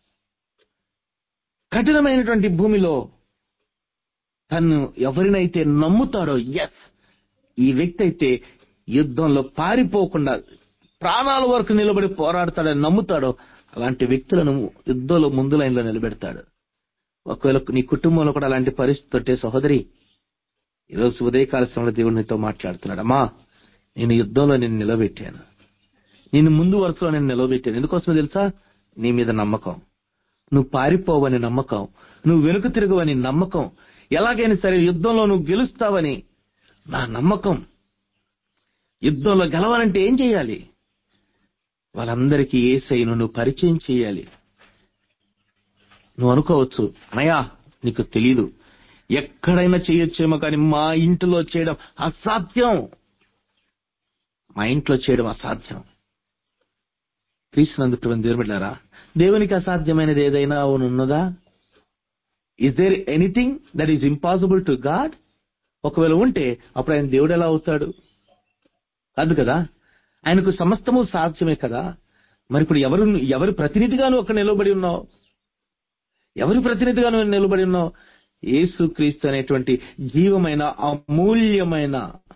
కఠినమైనటువంటి భూమిలో తను ఎవరినైతే నమ్ముతాడో ఎస్ ఈ వ్యక్తి అయితే యుద్ధంలో పారిపోకుండా ప్రాణాల వరకు నిలబడి పోరాడతాడని నమ్ముతాడో అలాంటి వ్యక్తులను యుద్ధంలో ముందు లైన్లో నిలబెడతాడు ఒకవేళ నీ కుటుంబంలో కూడా అలాంటి పరిస్థితి ఉంటే సహోదరి ఈరోజు ఉదయకాల సమయంలో దేవుడు నీతో మాట్లాడుతున్నాడు అమ్మా నేను యుద్ధంలో నేను నిలబెట్టాను నేను ముందు వరుసలో నేను నిలబెట్టాను ఎందుకోసమో తెలుసా నీ మీద నమ్మకం నువ్వు పారిపోవని నమ్మకం నువ్వు వెనుక తిరగవని నమ్మకం ఎలాగైనా సరే యుద్ధంలో నువ్వు గెలుస్తావని నా నమ్మకం యుద్ధంలో గెలవాలంటే ఏం చేయాలి వాళ్ళందరికీ ఏసైను నువ్వు పరిచయం చేయాలి నువ్వు అనుకోవచ్చు అనయా నీకు తెలీదు ఎక్కడైనా చేయొచ్చేమో కానీ మా ఇంటిలో చేయడం అసాధ్యం మా ఇంట్లో చేయడం అసాధ్యం క్రీస్తునందుకు దేవుడారా దేవునికి అసాధ్యమైనది ఏదైనా ఉన్నదా is there anything that is impossible to God ఒకవేళ ఉంటే అప్పుడు ఆయన దేవుడు ఎలా అవుతాడు కాదు కదా ఆయనకు సమస్తము సాధ్యమే కదా మరి ఇప్పుడు ఎవరు ఎవరి ప్రతినిధిగా నువ్వు అక్కడ నిలబడి ఉన్నావు ఎవరి ప్రతినిధిగా నువ్వు నిలబడి ఉన్నావు యేసు క్రీస్తు అనేటువంటి జీవమైన అమూల్యమైన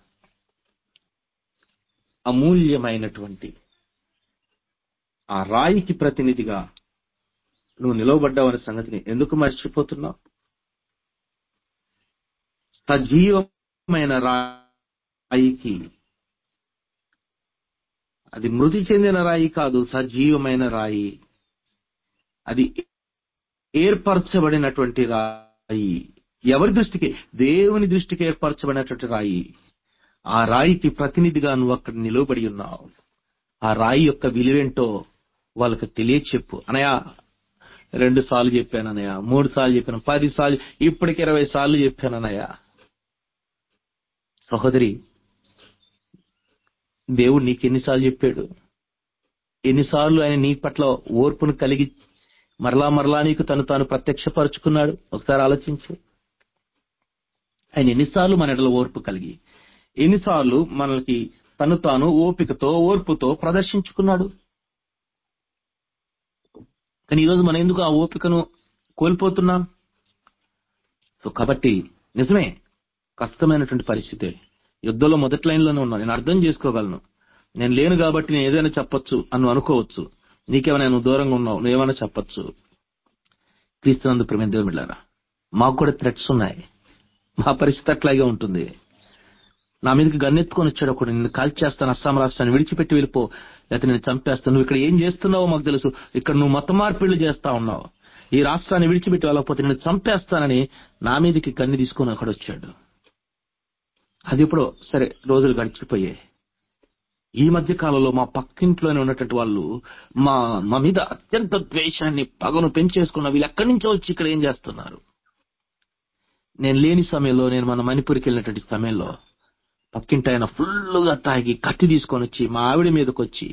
అమూల్యమైనటువంటి ఆ రాయికి ప్రతినిధిగా నువ్వు నిలవబడ్డావనే సంగతిని ఎందుకు మర్చిపోతున్నావు సజీవమైన రాయికి అది మృతి చెందిన రాయి కాదు సజీవమైన రాయి అది ఏర్పరచబడినటువంటి రాయి ఎవరి దృష్టికి దేవుని దృష్టికి ఏర్పరచబడినటువంటి రాయి ఆ రాయికి ప్రతినిధిగా నువ్వు అక్కడ నిలవబడి ఉన్నావు ఆ రాయి యొక్క విలువేంటో వాళ్ళకి తెలియచెప్పు అనయా రెండు సార్లు చెప్పాను అనయ్య మూడు సార్లు చెప్పాను పది సార్లు ఇప్పటికి ఇరవై సార్లు చెప్పాను అనయ్య సహోదరి దేవుడు నీకు ఎన్నిసార్లు చెప్పాడు ఎన్నిసార్లు ఆయన నీ పట్ల ఓర్పును కలిగి మరలా మరలా నీకు తను తాను ప్రత్యక్షపరుచుకున్నాడు ఒకసారి ఆలోచించు ఆయన ఎన్నిసార్లు మన ఎడల ఓర్పు కలిగి ఎన్నిసార్లు మనకి తను తాను ఓపికతో ఓర్పుతో ప్రదర్శించుకున్నాడు కానీ ఈరోజు మనం ఎందుకు ఆ ఓపికను కోల్పోతున్నాం సో కాబట్టి నిజమే కష్టమైనటువంటి పరిస్థితి యుద్ధంలో మొదటి లైన్లోనే ఉన్నా నేను అర్థం చేసుకోగలను నేను లేను కాబట్టి నేను ఏదైనా చెప్పొచ్చు అని అనుకోవచ్చు నీకేమైనా నువ్వు దూరంగా ఉన్నావు నువ్వేమైనా చెప్పొచ్చు క్రీస్తునందు ప్రేమ దేవుమిళ్ళారా మాకు కూడా థ్రెట్స్ ఉన్నాయి మా పరిస్థితి అట్లాగే ఉంటుంది నా మీదకి గన్నెత్తుకొని వచ్చాడు ఒకడు నిన్ను కాల్చేస్తాను అస్సాం రాష్ట్రాన్ని విడిచిపెట్టి వెళ్ళిపో లేకపోతే నేను చంపేస్తాను నువ్వు ఇక్కడ ఏం చేస్తున్నావో మాకు తెలుసు ఇక్కడ నువ్వు మత మార్పిళ్లు చేస్తా ఉన్నావు ఈ రాష్ట్రాన్ని విడిచిపెట్టి వెళ్ళకపోతే నేను చంపేస్తానని నా మీదకి కన్ని తీసుకొని అక్కడ వచ్చాడు అది ఇప్పుడు సరే రోజులు గడిచిపోయాయి ఈ మధ్య కాలంలో మా పక్కింట్లోనే ఉన్నటువంటి వాళ్ళు మా మా మీద అత్యంత ద్వేషాన్ని పగను పెంచేసుకున్న వీళ్ళు ఎక్కడి నుంచో వచ్చి ఇక్కడ ఏం చేస్తున్నారు నేను లేని సమయంలో నేను మన మణిపూర్కి వెళ్ళినటువంటి సమయంలో పక్కింటి ఆయన ఫుల్గా తాగి కత్తి తీసుకొని వచ్చి మా ఆవిడ మీదకి వచ్చి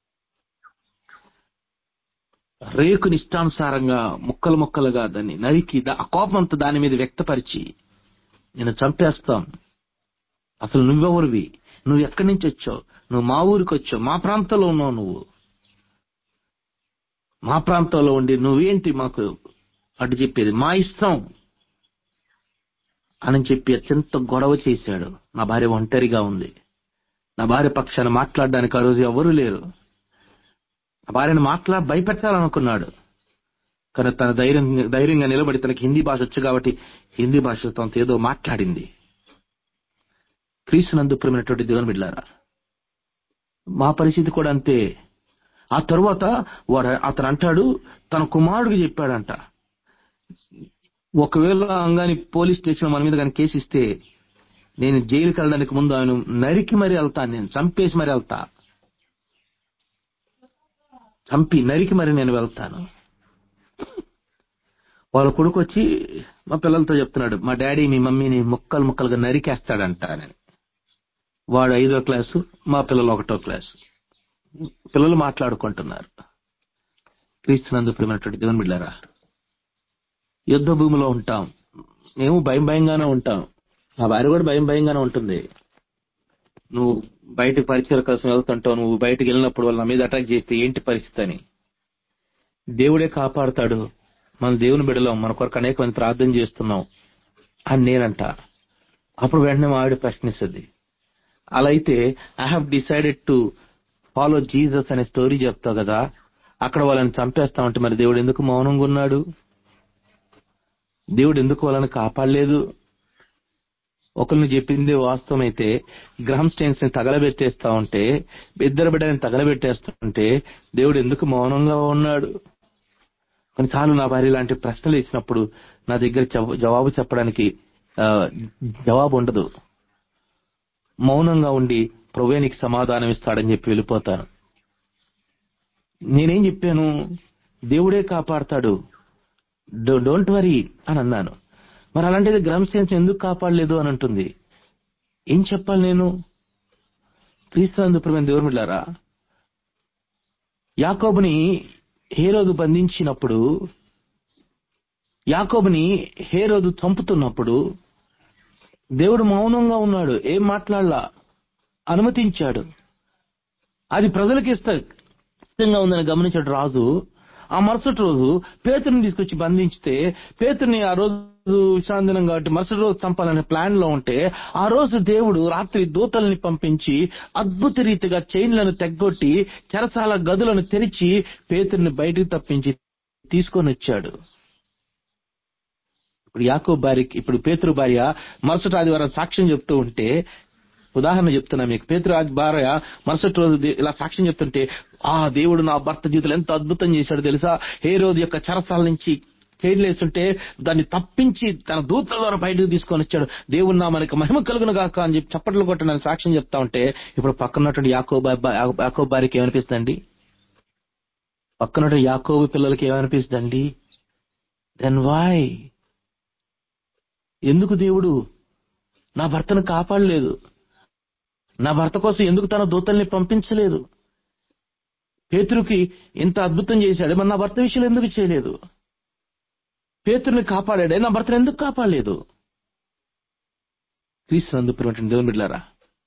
రేకుని ఇష్టానుసారంగా ముక్కలు ముక్కలుగా దాన్ని నరికి దా- ఆ కోపంతో దాని మీద వ్యక్తపరిచి నేను చంపేస్తాం అసలు నువ్వెవరివి నువ్వు ఎక్కడి నుంచి వచ్చావు నువ్వు మా ఊరికి వచ్చావు మా ప్రాంతంలో ఉన్నావు నువ్వు మా ప్రాంతంలో ఉండి నువ్వేంటి మాకు అటు చెప్పేది మా ఇష్టం అని చెప్పి అత్యంత గొడవ చేశాడు నా భార్య ఒంటరిగా ఉంది నా భార్య పక్షాన మాట్లాడడానికి ఆ రోజు ఎవరూ లేరు నా భార్యను మాట్లా భయపెట్టాలనుకున్నాడు కానీ తన ధైర్యం ధైర్యంగా నిలబడి తనకి హిందీ భాష వచ్చు కాబట్టి హిందీ భాషలో తనతో ఏదో మాట్లాడింది క్రీస్తునందు ప్రేమైనటువంటి దేవుని బిడ్డారా మా పరిస్థితి కూడా అంతే ఆ తరువాత వాడు అతను అంటాడు తన కుమారుడికి చెప్పాడంట ఒకవేళ అంగాని పోలీస్ స్టేషన్ మన మీద కానీ కేసు ఇస్తే నేను జైలుకి వెళ్ళడానికి ముందు ఆయన నరికి మరీ వెళ్తాను నేను చంపేసి మరీ వెళ్తా చంపి నరికి మరి నేను వెళ్తాను వాళ్ళ కొడుకు వచ్చి మా పిల్లలతో చెప్తున్నాడు మా డాడీ మీ మమ్మీని ముక్కలు ముక్కలుగా నరికేస్తాడంట అని వాడు ఐదో క్లాసు మా పిల్లలు ఒకటో క్లాసు పిల్లలు మాట్లాడుకుంటున్నారు క్రీస్తునందు ప్రేమైనటువంటి దేవుని బిడ్డారా యుద్ధ భూమిలో ఉంటాం మేము భయం భయంగానే ఉంటాం నా భార్య కూడా భయం భయంగానే ఉంటుంది నువ్వు బయటకు పరిచయాల కోసం వెళ్తుంటావు నువ్వు బయటకు వెళ్ళినప్పుడు వాళ్ళ మీద అటాక్ చేస్తే ఏంటి పరిస్థితి అని దేవుడే కాపాడుతాడు మన దేవుని బిడలో మన కొరకు అనేక మంది ప్రార్థన చేస్తున్నాం అని నేనంట అప్పుడు వెంటనే మా ఆవిడ ప్రశ్నిస్తుంది అలా అయితే I have decided to follow Jesus అనే స్టోరీ చెప్తావు కదా అక్కడ వాళ్ళని చంపేస్తామంటే మరి దేవుడు ఎందుకు మౌనంగా ఉన్నాడు దేవుడు ఎందుకు వాళ్ళని కాపాడలేదు ఒకరిని చెప్పింది వాస్తవం అయితే గ్రహం స్టైన్స్ ని తగలబెట్టేస్తా ఉంటే ఇద్దరు బిడ్డని తగలబెట్టేస్తా ఉంటే దేవుడు ఎందుకు మౌనంగా ఉన్నాడు కొన్నిసార్లు నా భార్య ఇలాంటి ప్రశ్నలు వేసినప్పుడు నా దగ్గర జవ- జవాబు చెప్పడానికి ఆ, జవాబు ఉండదు మౌనంగా ఉండి ప్రభువే నీకు సమాధానం ఇస్తాడని చెప్పి వెళ్ళిపోతాను నేనేం చెప్పాను దేవుడే కాపాడతాడు డో- డోంట్ వరీ అని అన్నాను మరి అలాంటిది గ్రామ్ సైన్స్ ఎందుకు కాపాడలేదు అని అంటుంది ఏం చెప్పాలి నేను క్రీస్తునందు ప్రియమైన దేవుని బిడ్డారా యాకోబుని హేరోదు బంధించినప్పుడు యాకోబుని హేరోదు చంపుతున్నప్పుడు దేవుడు మౌనంగా ఉన్నాడు ఏం మాట్లాడలా అనుమతించాడు అది ప్రజలకి ఇష్ట ఇష్టంగా ఉందని గమనించాడు రాజు ఆ మరుసటి రోజు పేతుని తీసుకొచ్చి బంధించితే పేతుని ఆ రోజు విశ్రాంతినం కాబట్టి మరుసటి రోజు చంపాలనే ప్లాన్ లో ఉంటే ఆ రోజు దేవుడు రాత్రి దూతల్ని పంపించి అద్భుత రీతిగా చైన్లను తెగ్గొట్టి చెరసాల గదులను తెరిచి పేతుని బయటికి తప్పించి తీసుకొని వచ్చాడు ఇప్పుడు యాకో భార్యకి ఇప్పుడు పేతురు భార్య మరుసటి ఆదివారం సాక్ష్యం చెప్తూ ఉంటే ఉదాహరణ చెప్తున్నా మీకు పేతురు ఆది భార్య మరుసటి రోజు దే- ఇలా సాక్ష్యం చెప్తుంటే ఆ దేవుడు నా భర్త జీవితంలో ఎంత అద్భుతం చేశాడు తెలుసా ఏ రోజు యొక్క చెరసాల నుంచి వేస్తుంటే దాన్ని తప్పించి తన దూతల ద్వారా బయటకు తీసుకొని వచ్చాడు దేవుడు నా మనకి మహిమ కలుగును గాక అని చెప్పి చప్పట్లు కొట్టడానికి సాక్ష్యం చెప్తా ఉంటే ఇప్పుడు పక్కనటువంటి యాకోబు యాకోబు భార్యకి ఏమనిపిస్తుందండి పక్కన యాకోబు పిల్లలకి ఏమనిపిస్తుందండి దెన్ వై ఎందుకు దేవుడు నా భర్తను కాపాడలేదు నా భర్త కోసం ఎందుకు తన దూతల్ని పంపించలేదు పేతురుకి ఎంత అద్భుతం చేశాడు మరి నా భర్త విషయంలో ఎందుకు చేయలేదు పేతురుని కాపాడాడే నా భర్తను ఎందుకు కాపాడలేదు క్రీస్తునందు ప్రియమైనటువంటి దేవుని బిడ్డలారా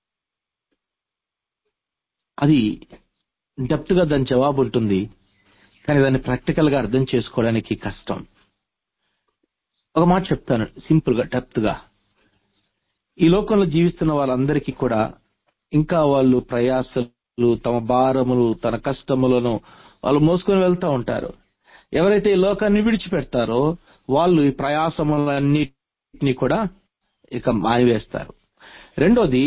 అది డెప్త్ గా దాని జవాబు ఉంటుంది కానీ దాన్ని ప్రాక్టికల్ గా అర్థం చేసుకోవడానికి కష్టం ఒక మాట చెప్తాను సింపుల్ గా డెప్త్ గా ఈ లోకంలో జీవిస్తున్న వాళ్ళందరికీ కూడా ఇంకా వాళ్ళు ప్రయాసలు తమ భారములు తన కష్టములను వాళ్ళు మోసుకొని వెళ్తూ ఉంటారు ఎవరైతే ఈ లోకాన్ని విడిచిపెడతారో వాళ్ళు ఈ ప్రయాసములన్నిటినీ కూడా ఇక మానివేస్తారు రెండోది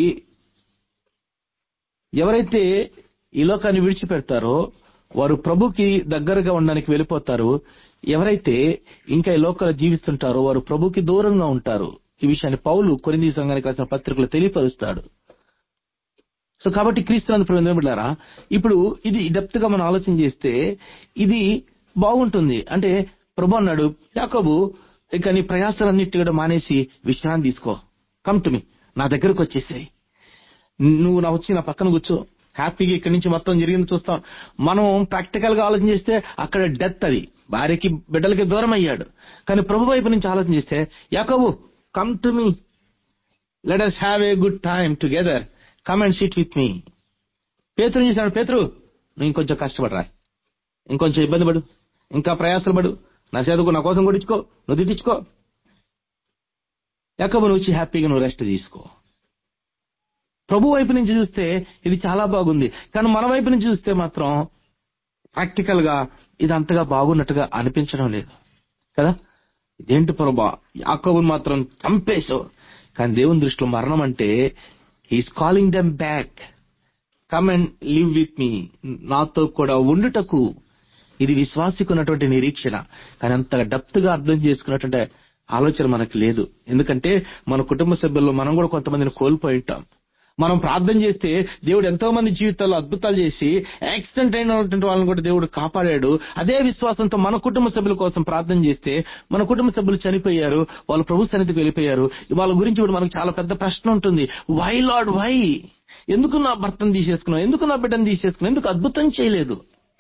ఎవరైతే ఈ లోకాన్ని విడిచిపెడతారో వారు ప్రభుకి దగ్గరగా ఉండడానికి వెళ్ళిపోతారు ఎవరైతే ఇంకా ఈ లోకంలో జీవిస్తుంటారో వారు ప్రభుకి దూరంగా ఉంటారు ఈ విషయాన్ని పౌలు కొరింది సంఘానికి రాసిన పత్రికలు తెలియపరుస్తాడు సో కాబట్టి క్రీస్తునందు ప్రేమిలారా ఇప్పుడు ఇది డెప్త్ గా మనం ఆలోచన చేస్తే ఇది బాగుంటుంది అంటే ప్రభు అన్నాడు యాకోబు ఇక నీ ప్రయాసాలన్నిటి కూడా మానేసి విశ్రాంతి తీసుకో కమ్ టు మీ నా దగ్గరకు వచ్చేసాయి నువ్వు నా వచ్చి నా పక్కన కూర్చో హ్యాపీగా ఇక్కడి నుంచి మొత్తం జరిగింది చూస్తాం మనం ప్రాక్టికల్ గా ఆలోచన చేస్తే అక్కడ డెత్ అది భార్యకి బిడ్డలకి దూరం అయ్యాడు కానీ ప్రభు వైపు నుంచి ఆలోచన చేస్తే యాకోబు come to me let us have a good time together come and sit with me పేతురు చేశాడు పేతురు నువ్వు ఇంకొంచెం కష్టపడరా ఇంకొంచెం ఇబ్బంది పడు ఇంకా ప్రయాసలు పడు నా చదువుకు నా కోసం కొట్టించుకో నువ్వు తిట్టించుకో యాకోబు నువ్వు వచ్చి హ్యాపీగా నువ్వు రెస్ట్ తీసుకో ప్రభు వైపు నుంచి చూస్తే ఇది చాలా బాగుంది కానీ మన వైపు నుంచి చూస్తే మాత్రం ప్రాక్టికల్ గా ఇది అంతగా బాగున్నట్టుగా అనిపించడం లేదు కదా ఇదేంటి ప్రభా యాకోబుని మాత్రం చంపేశావు కానీ దేవుని దృష్టిలో మరణం అంటే he's calling them back come and live with me నాతో కూడా ఉండుటకు ఇది విశ్వాసికున్నటువంటి నిరీక్షణ కానీ అంత డెప్త్ గా అర్థం చేసుకున్నటువంటి ఆలోచన మనకు లేదు ఎందుకంటే మన కుటుంబ సభ్యుల్లో మనం కూడా కొంతమందిని కోల్పోయి ఉంటాం మనం ప్రార్థన చేస్తే దేవుడు ఎంతో మంది జీవితాల్లో అద్భుతాలు చేసి యాక్సిడెంట్ అయినటువంటి వాళ్ళని కూడా దేవుడు కాపాడాడు అదే విశ్వాసంతో మన కుటుంబ సభ్యుల కోసం ప్రార్థన చేస్తే మన కుటుంబ సభ్యులు చనిపోయారు వాళ్ళు ప్రభు సన్నిధికి వెళ్ళిపోయారు వాళ్ళ గురించి కూడా మనకు చాలా పెద్ద ప్రశ్న ఉంటుంది వై లాడ్ వై ఎందుకు నా భర్తను తీసేసుకున్నావు ఎందుకు నా బిడ్డను తీసేసుకున్నావు ఎందుకు అద్భుతం చేయలేదు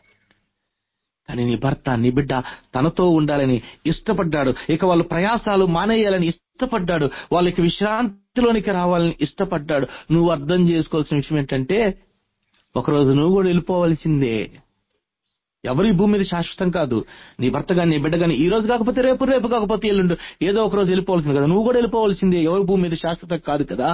కానీ నీ భర్త నీ బిడ్డ తనతో ఉండాలని ఇష్టపడ్డాడు ఇక వాళ్ళు ప్రయాసాలు మానేయాలని ఇష్టపడ్డాడు వాళ్ళకి విశ్రాంతిలోనికి రావాలని ఇష్టపడ్డాడు నువ్వు అర్థం చేసుకోవాల్సిన విషయం ఏంటంటే ఒకరోజు నువ్వు కూడా వెళ్ళిపోవలసిందే ఎవరు ఈ భూమి మీద శాశ్వతం కాదు నీ భర్త గాని నీ బిడ్డ గాని ఈ రోజు కాకపోతే రేపు రేపు కాకపోతే ఎల్లుండు ఏదో ఒక రోజు వెళ్ళిపోవాల్సింది కదా నువ్వు కూడా వెళ్ళిపోవాల్సిందే ఎవరు భూమి మీద శాశ్వతం కాదు కదా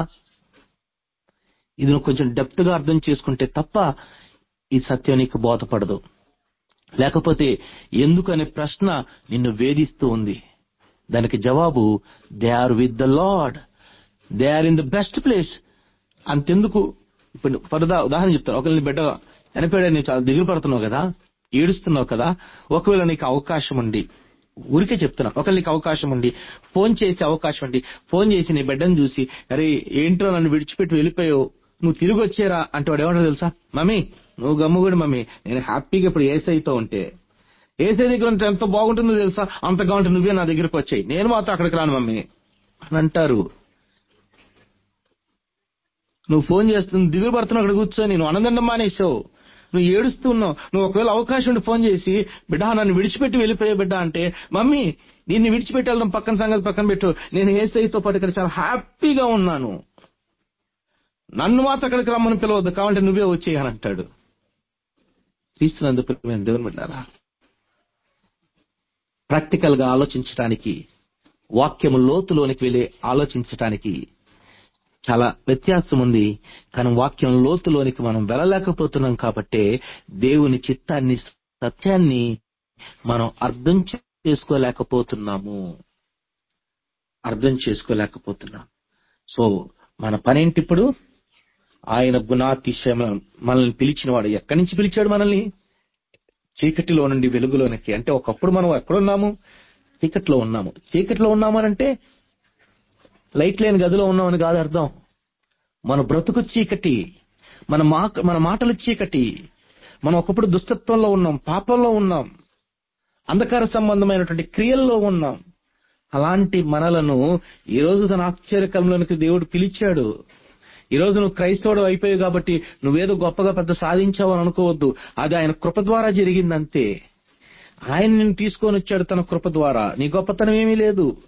ఇది నువ్వు కొంచెం డెప్త్ గా అర్థం చేసుకుంటే తప్ప ఈ సత్యం నీకు బోధపడదు లేకపోతే ఎందుకనే ప్రశ్న నిన్ను వేధిస్తూ ఉంది దానికి జవాబు they are with the Lord they are in the best place అంతెందుకు ఇప్పుడు పరదా ఉదాహరణ చెప్తాను ఒకరిని బిడ్డ చనిపోయాడు నీవు చాలా దిగులు పడుతున్నావు కదా ఏడుస్తున్నావు కదా ఒకవేళ నీకు అవకాశం ఉండి ఊరికే చెప్తున్నా ఒకవేళ నీకు అవకాశం ఉండి ఫోన్ చేసే అవకాశం ఉండి ఫోన్ చేసి నీ బిడ్డను చూసి అరే ఏంట్రో నన్ను విడిచిపెట్టి వెళ్ళిపోయావు నువ్వు తిరిగి వచ్చేరా అంటే వాడు ఏమంటాడు తెలుసా మమ్మీ నువ్వు గమ్ముగుడు మమ్మీ నేను హ్యాపీగా ఇప్పుడు ఏసైతో ఉంటే ఏసై దగ్గర ఉంటే ఎంత బాగుంటుందో తెలుసా అంతగా ఉంటే నువ్వే నా దగ్గరికి వచ్చాయి నేను మాత్రం అక్కడికి రాను మమ్మీ అని అంటారు నువ్వు ఫోన్ చేస్తుంది దిగులు పడుతున్నావు అక్కడ కూర్చొని నువ్వు ఆనందండం మానేసావు నువ్వు ఏడుస్తున్నావు నువ్వు ఒకవేళ అవకాశం ఉండి ఫోన్ చేసి బిడ్డ నన్ను విడిచిపెట్టి వెళ్ళిపోయే బిడ్డ అంటే మమ్మీ నిన్ను విడిచిపెట్టి వెళ్ళడం పక్కన సంగతి పక్కన పెట్టు నేను ఏసైతో పాటు ఇక్కడ చాలా హ్యాపీగా ఉన్నాను నన్ను మాత్రం అక్కడికి రమ్మని పిలవద్దు కావాలంటే నువ్వే వచ్చేయి అని అంటాడు క్రీస్తునందుకు మేము దేవుని బిడ్డారా ప్రాక్టికల్ గా ఆలోచించడానికి వాక్యము లోతులోనికి వెళ్ళి ఆలోచించటానికి చాలా వ్యత్యాసం ఉంది కానీ వాక్యం లోతులోనికి మనం వెళ్ళలేకపోతున్నాం కాబట్టే దేవుని చిత్తాన్ని సత్యాన్ని మనం అర్థం చేసుకోలేకపోతున్నాము అర్థం చేసుకోలేకపోతున్నాం సో మన పనేంటి ఇప్పుడు ఆయన గుణాతిశయం మనల్ని పిలిచిన వాడు ఎక్కడి నుంచి పిలిచాడు మనల్ని చీకటిలో నుండి వెలుగులోనికి అంటే ఒకప్పుడు మనం ఎక్కడున్నాము చీకట్లో ఉన్నాము చీకట్లో ఉన్నామనంటే లైట్ లేని గదిలో ఉన్నామని కాదు అర్థం మన బ్రతుకు చీకటి మన మా మన మాటలు చీకటి మనం ఒకప్పుడు దుష్టత్వంలో ఉన్నాం పాపంలో ఉన్నాం అంధకార సంబంధమైనటువంటి క్రియల్లో ఉన్నాం అలాంటి మనలను ఈ రోజు తన ఆశ్చర్యకరంలోనికి దేవుడు పిలిచాడు ఈ రోజు నువ్వు క్రైస్తవుడు అయిపోయావు కాబట్టి నువ్వేదో గొప్పగా పెద్ద సాధించావు అని అనుకోవద్దు అది ఆయన కృప ద్వారా జరిగిందంతే ఆయన నిన్ను తీసుకొని వచ్చాడు తన కృప ద్వారా నీ గొప్పతనం ఏమీ లేదు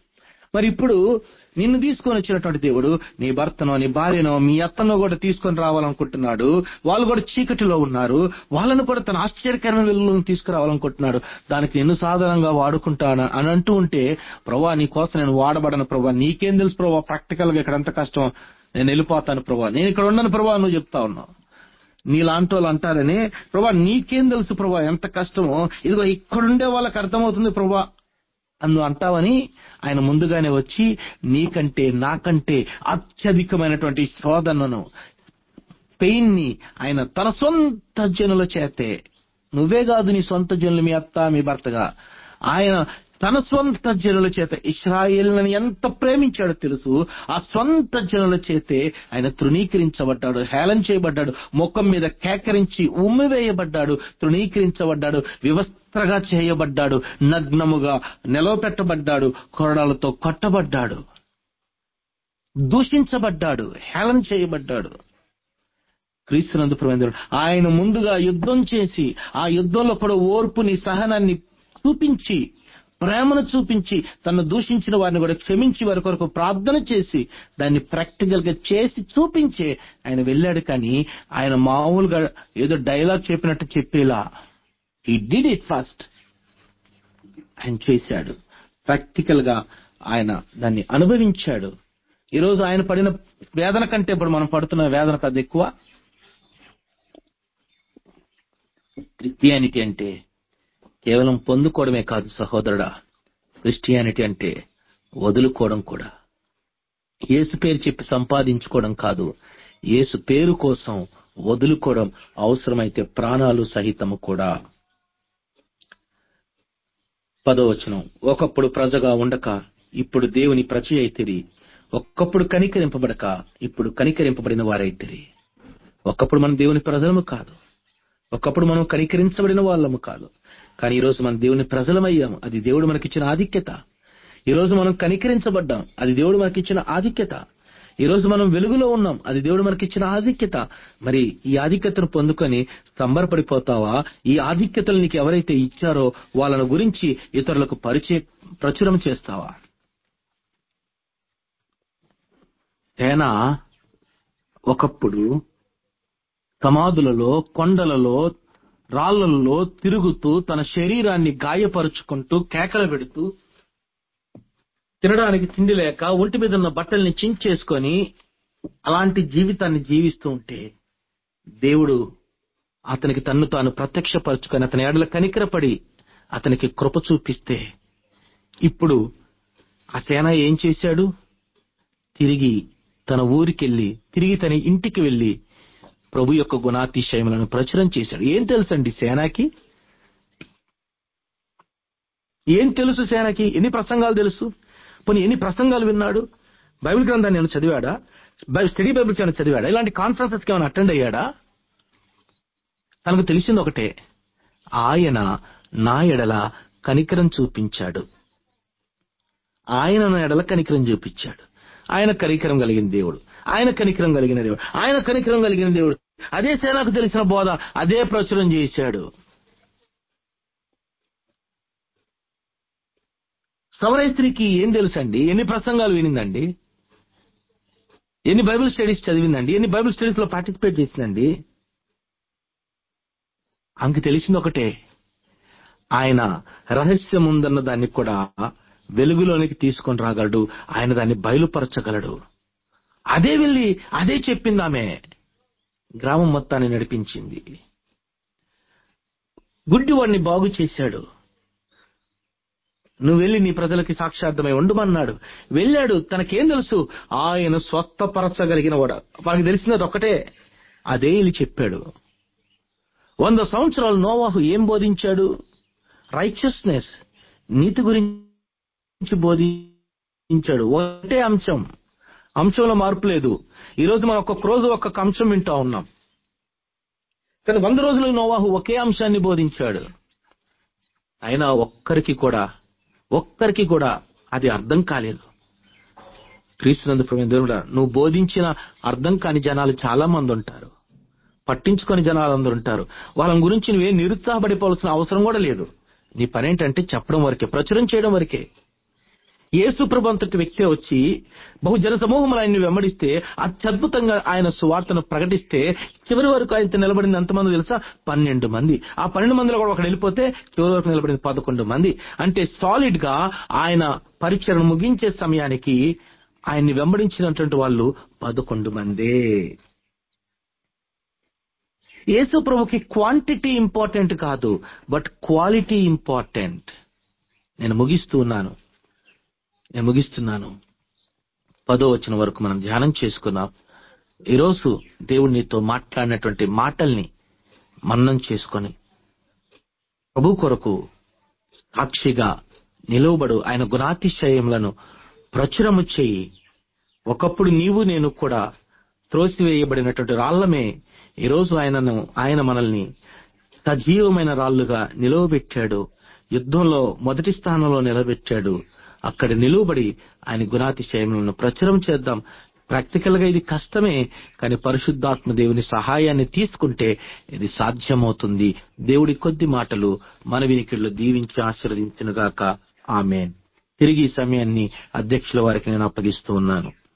మరి ఇప్పుడు నిన్ను తీసుకొని వచ్చినటువంటి దేవుడు నీ భర్తనో నీ భార్యనో మీ అత్తనో కూడా తీసుకొని రావాలనుకుంటున్నాడు వాళ్ళు కూడా చీకటిలో ఉన్నారు వాళ్ళను కూడా తన ఆశ్చర్యకరమైన వెలుగులోకి తీసుకురావాలనుకుంటున్నాడు దానికి నిన్ను సాధారణంగా వాడుకుంటాను అని అంటూ ఉంటే ప్రభా నీ కోసం నేను వాడబడను ప్రభా నీకేం తెలుసు ప్రభా ప్రాక్టికల్ గా ఇక్కడ ఎంత కష్టం నేను వెళ్ళిపోతాను ప్రభా నేను ఇక్కడ ఉండను ప్రభా నువ్వు చెప్తా ఉన్నావు నీలాంటి వాళ్ళు అంటారని ప్రభా నీకేం తెలుసు ప్రభా ఎంత కష్టమో ఇదిగో ఇక్కడుండే వాళ్ళకి అర్థమవుతుంది ప్రభా అని నువ్వు అంటావని ఆయన ముందుగానే వచ్చి నీకంటే నాకంటే అత్యధికమైనటువంటి శోధనను పెయిన్ ని ఆయన తన సొంత జనుల చేతే నువ్వే కాదు నీ సొంత జనులు మీ అత్త మీ భర్తగా ఆయన తన సొంత జనుల చేత ఇస్రాయేల్ని ఎంత ప్రేమించాడో తెలుసు ఆ సొంత జనుల చేతే ఆయన తృణీకరించబడ్డాడు హేళన చేయబడ్డాడు ముఖం మీద కేకరించి ఉమ్మివేయబడ్డాడు తృణీకరించబడ్డాడు వివస్త్రగా చేయబడ్డాడు నగ్నముగా నిలవపెట్టబడ్డాడు కొరడాలతో కొట్టబడ్డాడు దూషించబడ్డాడు హేళన చేయబడ్డాడు క్రీస్తునందు ప్రవేంద్రుడు ఆయన ముందుగా యుద్ధం చేసి ఆ యుద్ధంలో కూడా ఓర్పుని సహనాన్ని చూపించి ప్రేమను చూపించి తను దూషించిన వారిని కూడా క్షమించి వారి కొరకు ప్రార్థన చేసి దాన్ని ప్రాక్టికల్ గా చేసి చూపించే ఆయన వెళ్ళాడు కానీ ఆయన మామూలుగా ఏదో డైలాగ్ చెప్పినట్టు చెప్పేలా ఈ డిడ్ ఇట్ ఫస్ట్ ఆయన చేశాడు ప్రాక్టికల్ గా ఆయన దాన్ని అనుభవించాడు ఈరోజు ఆయన పడిన వేదన కంటే ఇప్పుడు మనం పడుతున్న వేదన పెద్ద ఎక్కువ క్రిస్టియానిటీ అంటే కేవలం పొందుకోవడమే కాదు సహోదరుడా క్రిస్టియానిటీ అంటే వదులుకోవడం కూడా యేసు పేరు చెప్పి సంపాదించుకోవడం కాదు యేసు పేరు కోసం వదులుకోవడం అవసరమైతే ప్రాణాలు సహితము కూడా పదవచనం ఒకప్పుడు ప్రజగా ఉండక ఇప్పుడు దేవుని ప్రజ అయితిరి ఒక్కప్పుడు కనికరింపబడక ఇప్పుడు కనికరింపబడిన వారైతిరి ఒకప్పుడు మనం దేవుని ప్రజలము కాదు ఒకప్పుడు మనం కనికరించబడిన వాళ్ళము కాదు కానీ ఈ రోజు మనం దేవుని ప్రజలమయ్యాము అది దేవుడు మనకిచ్చిన ఆధిక్యత ఈ రోజు మనం కనికరించబడ్డాం అది దేవుడు మనకిచ్చిన ఆధిక్యత ఈ రోజు మనం వెలుగులో ఉన్నాం అది దేవుడు మనకిచ్చిన ఆధిక్యత మరి ఈ ఆధిక్యతను పొందుకొని సంబరపడిపోతావా ఈ ఆధిక్యతలు నీకు ఎవరైతే ఇచ్చారో వాళ్ళని గురించి ఇతరులకు పరిచయ ప్రచురం చేస్తావా తేనా ఒకప్పుడు సమాధులలో కొండలలో రాళ్లలో తిరుగుతూ తన శరీరాన్ని గాయపరుచుకుంటూ కేకలు పెడుతూ తినడానికి తిండి లేక ఒంటి మీద ఉన్న బట్టల్ని చించేసుకొని అలాంటి జీవితాన్ని జీవిస్తూ ఉంటే దేవుడు అతనికి తన్ను తాను ప్రత్యక్షపరుచుకొని అతని ఏడల కనికరపడి అతనికి కృప చూపిస్తే ఇప్పుడు ఆ సేన ఏం చేశాడు తిరిగి తన ఊరికెళ్ళి తిరిగి తన ఇంటికి వెళ్లి ప్రభు యొక్క గుణాతిశయములను ప్రచురం చేశాడు ఏం తెలుసండి సేనాకి ఏం తెలుసు సేనకి ఎన్ని ప్రసంగాలు తెలుసు పోనీ ఎన్ని ప్రసంగాలు విన్నాడు బైబిల్ గ్రంథాన్ని ఏమైనా చదివాడా బై- స్టడీ బైబిల్స్ ఏమైనా చదివాడా ఇలాంటి కాన్ఫరెన్సెస్ ఏమైనా అటెండ్ అయ్యాడా తనకు తెలిసింది ఒకటే ఆయన నా ఎడల కనికరం చూపించాడు ఆయన నా ఎడల కనికరం చూపించాడు ఆయన కనికరం కలిగిన దేవుడు ఆయన కనికరం కలిగిన దేవుడు ఆయన కనికరం కలిగిన దేవుడు అదే సేనకు తెలిసిన బోధ అదే ప్రచురం చేశాడు సవరైత్రికి ఏం తెలుసండి ఎన్ని ప్రసంగాలు వినిందండి ఎన్ని బైబిల్ స్టడీస్ చదివిందండి ఎన్ని బైబిల్ స్టడీస్ లో పార్టిసిపేట్ చేసిందండి ఆమెకి తెలిసింది ఒకటే ఆయన రహస్యం ఉందన్న దాన్ని కూడా వెలుగులోనికి తీసుకొని రాగలడు ఆయన దాన్ని బయలుపరచగలడు అదే వెళ్ళి అదే చెప్పింది ఆమె గ్రామం మొత్తాన్ని నడిపించింది గుడ్డివాడిని బాగు చేశాడు నువ్వు వెళ్ళి నీ ప్రజలకి సాక్షార్థమై ఉండమన్నాడు వెళ్ళాడు తనకేం తెలుసు ఆయన స్వస్థపరచగలిగిన వాడు వానికి తెలిసినది ఒకటే అదే వెళ్ళి చెప్పాడు వంద సంవత్సరాలు నోవాహు ఏం బోధించాడు రైచియస్నెస్ నీతి గురించి బోధించాడు ఒకటే అంశం అంశంలో మార్పు లేదు ఈ రోజు మనం ఒక్కొక్క రోజు ఒక్కొక్క అంశం వింటా ఉన్నాం కానీ వంద రోజులు నోవాహు ఒకే అంశాన్ని బోధించాడు అయినా ఒక్కరికి కూడా ఒక్కరికి కూడా అది అర్థం కాలేదు క్రీస్తునందు ప్రభువైన దేవుడా నువ్వు బోధించిన అర్థం కాని జనాలు చాలా మంది ఉంటారు పట్టించుకొని జనాలు అందరూ ఉంటారు వాళ్ళ గురించి నువ్వేం నిరుత్సాహపడిపోవాల్సిన అవసరం కూడా లేదు నీ పని ఏంటంటే చెప్పడం వరకే ప్రచురం చేయడం వరకే యేసు ప్రభు అంతటి వ్యక్తి వచ్చి బహుజన సమూహములు ఆయన్ని వెంబడిస్తే అత్యద్భుతంగా ఆయన సువార్తను ప్రకటిస్తే చివరి వరకు ఆయనతో నిలబడింది ఎంతమంది తెలుసా పన్నెండు మంది ఆ పన్నెండు మందిలో కూడా ఒకడు వెళ్ళిపోతే చివరి వరకు నిలబడింది పదకొండు మంది అంటే సాలిడ్ గా ఆయన పరీక్షను ముగించే సమయానికి ఆయన్ని వెంబడించినటువంటి వాళ్ళు పదకొండు మందే యేసు ప్రభుకి క్వాంటిటీ ఇంపార్టెంట్ కాదు బట్ క్వాలిటీ ఇంపార్టెంట్ నేను ముగిస్తూ ఉన్నాను నేను ముగిస్తున్నాను పదో వచ్చిన వరకు మనం ధ్యానం చేసుకున్నాం ఈరోజు దేవుడు నీతో మాట్లాడినటువంటి మాటల్ని మన్నం చేసుకొని ప్రభు కొరకు సాక్షిగా నిలువబడు ఆయన గుణాతిశయములను ప్రచురము చేయి ఒకప్పుడు నీవు నేను కూడా త్రోసివేయబడినటువంటి రాళ్లమే ఈరోజు ఆయనను ఆయన మనల్ని సజీవమైన రాళ్లుగా నిలవబెట్టాడు యుద్ధంలో మొదటి స్థానంలో నిలబెట్టాడు అక్కడ నిలువబడి ఆయన గుణాతిశయములను ప్రచురం చేద్దాం ప్రాక్టికల్ గా ఇది కష్టమే కానీ పరిశుద్ధాత్మ దేవుని సహాయాన్ని తీసుకుంటే ఇది సాధ్యమవుతుంది దేవుడి కొద్ది మాటలు మన వినికిళ్ళు దీవించి ఆశీర్వదించునుగాక ఆమెన్ తిరిగి ఈ సమయాన్ని అధ్యక్షుల వారికి నేను అప్పగిస్తూ ఉన్నాను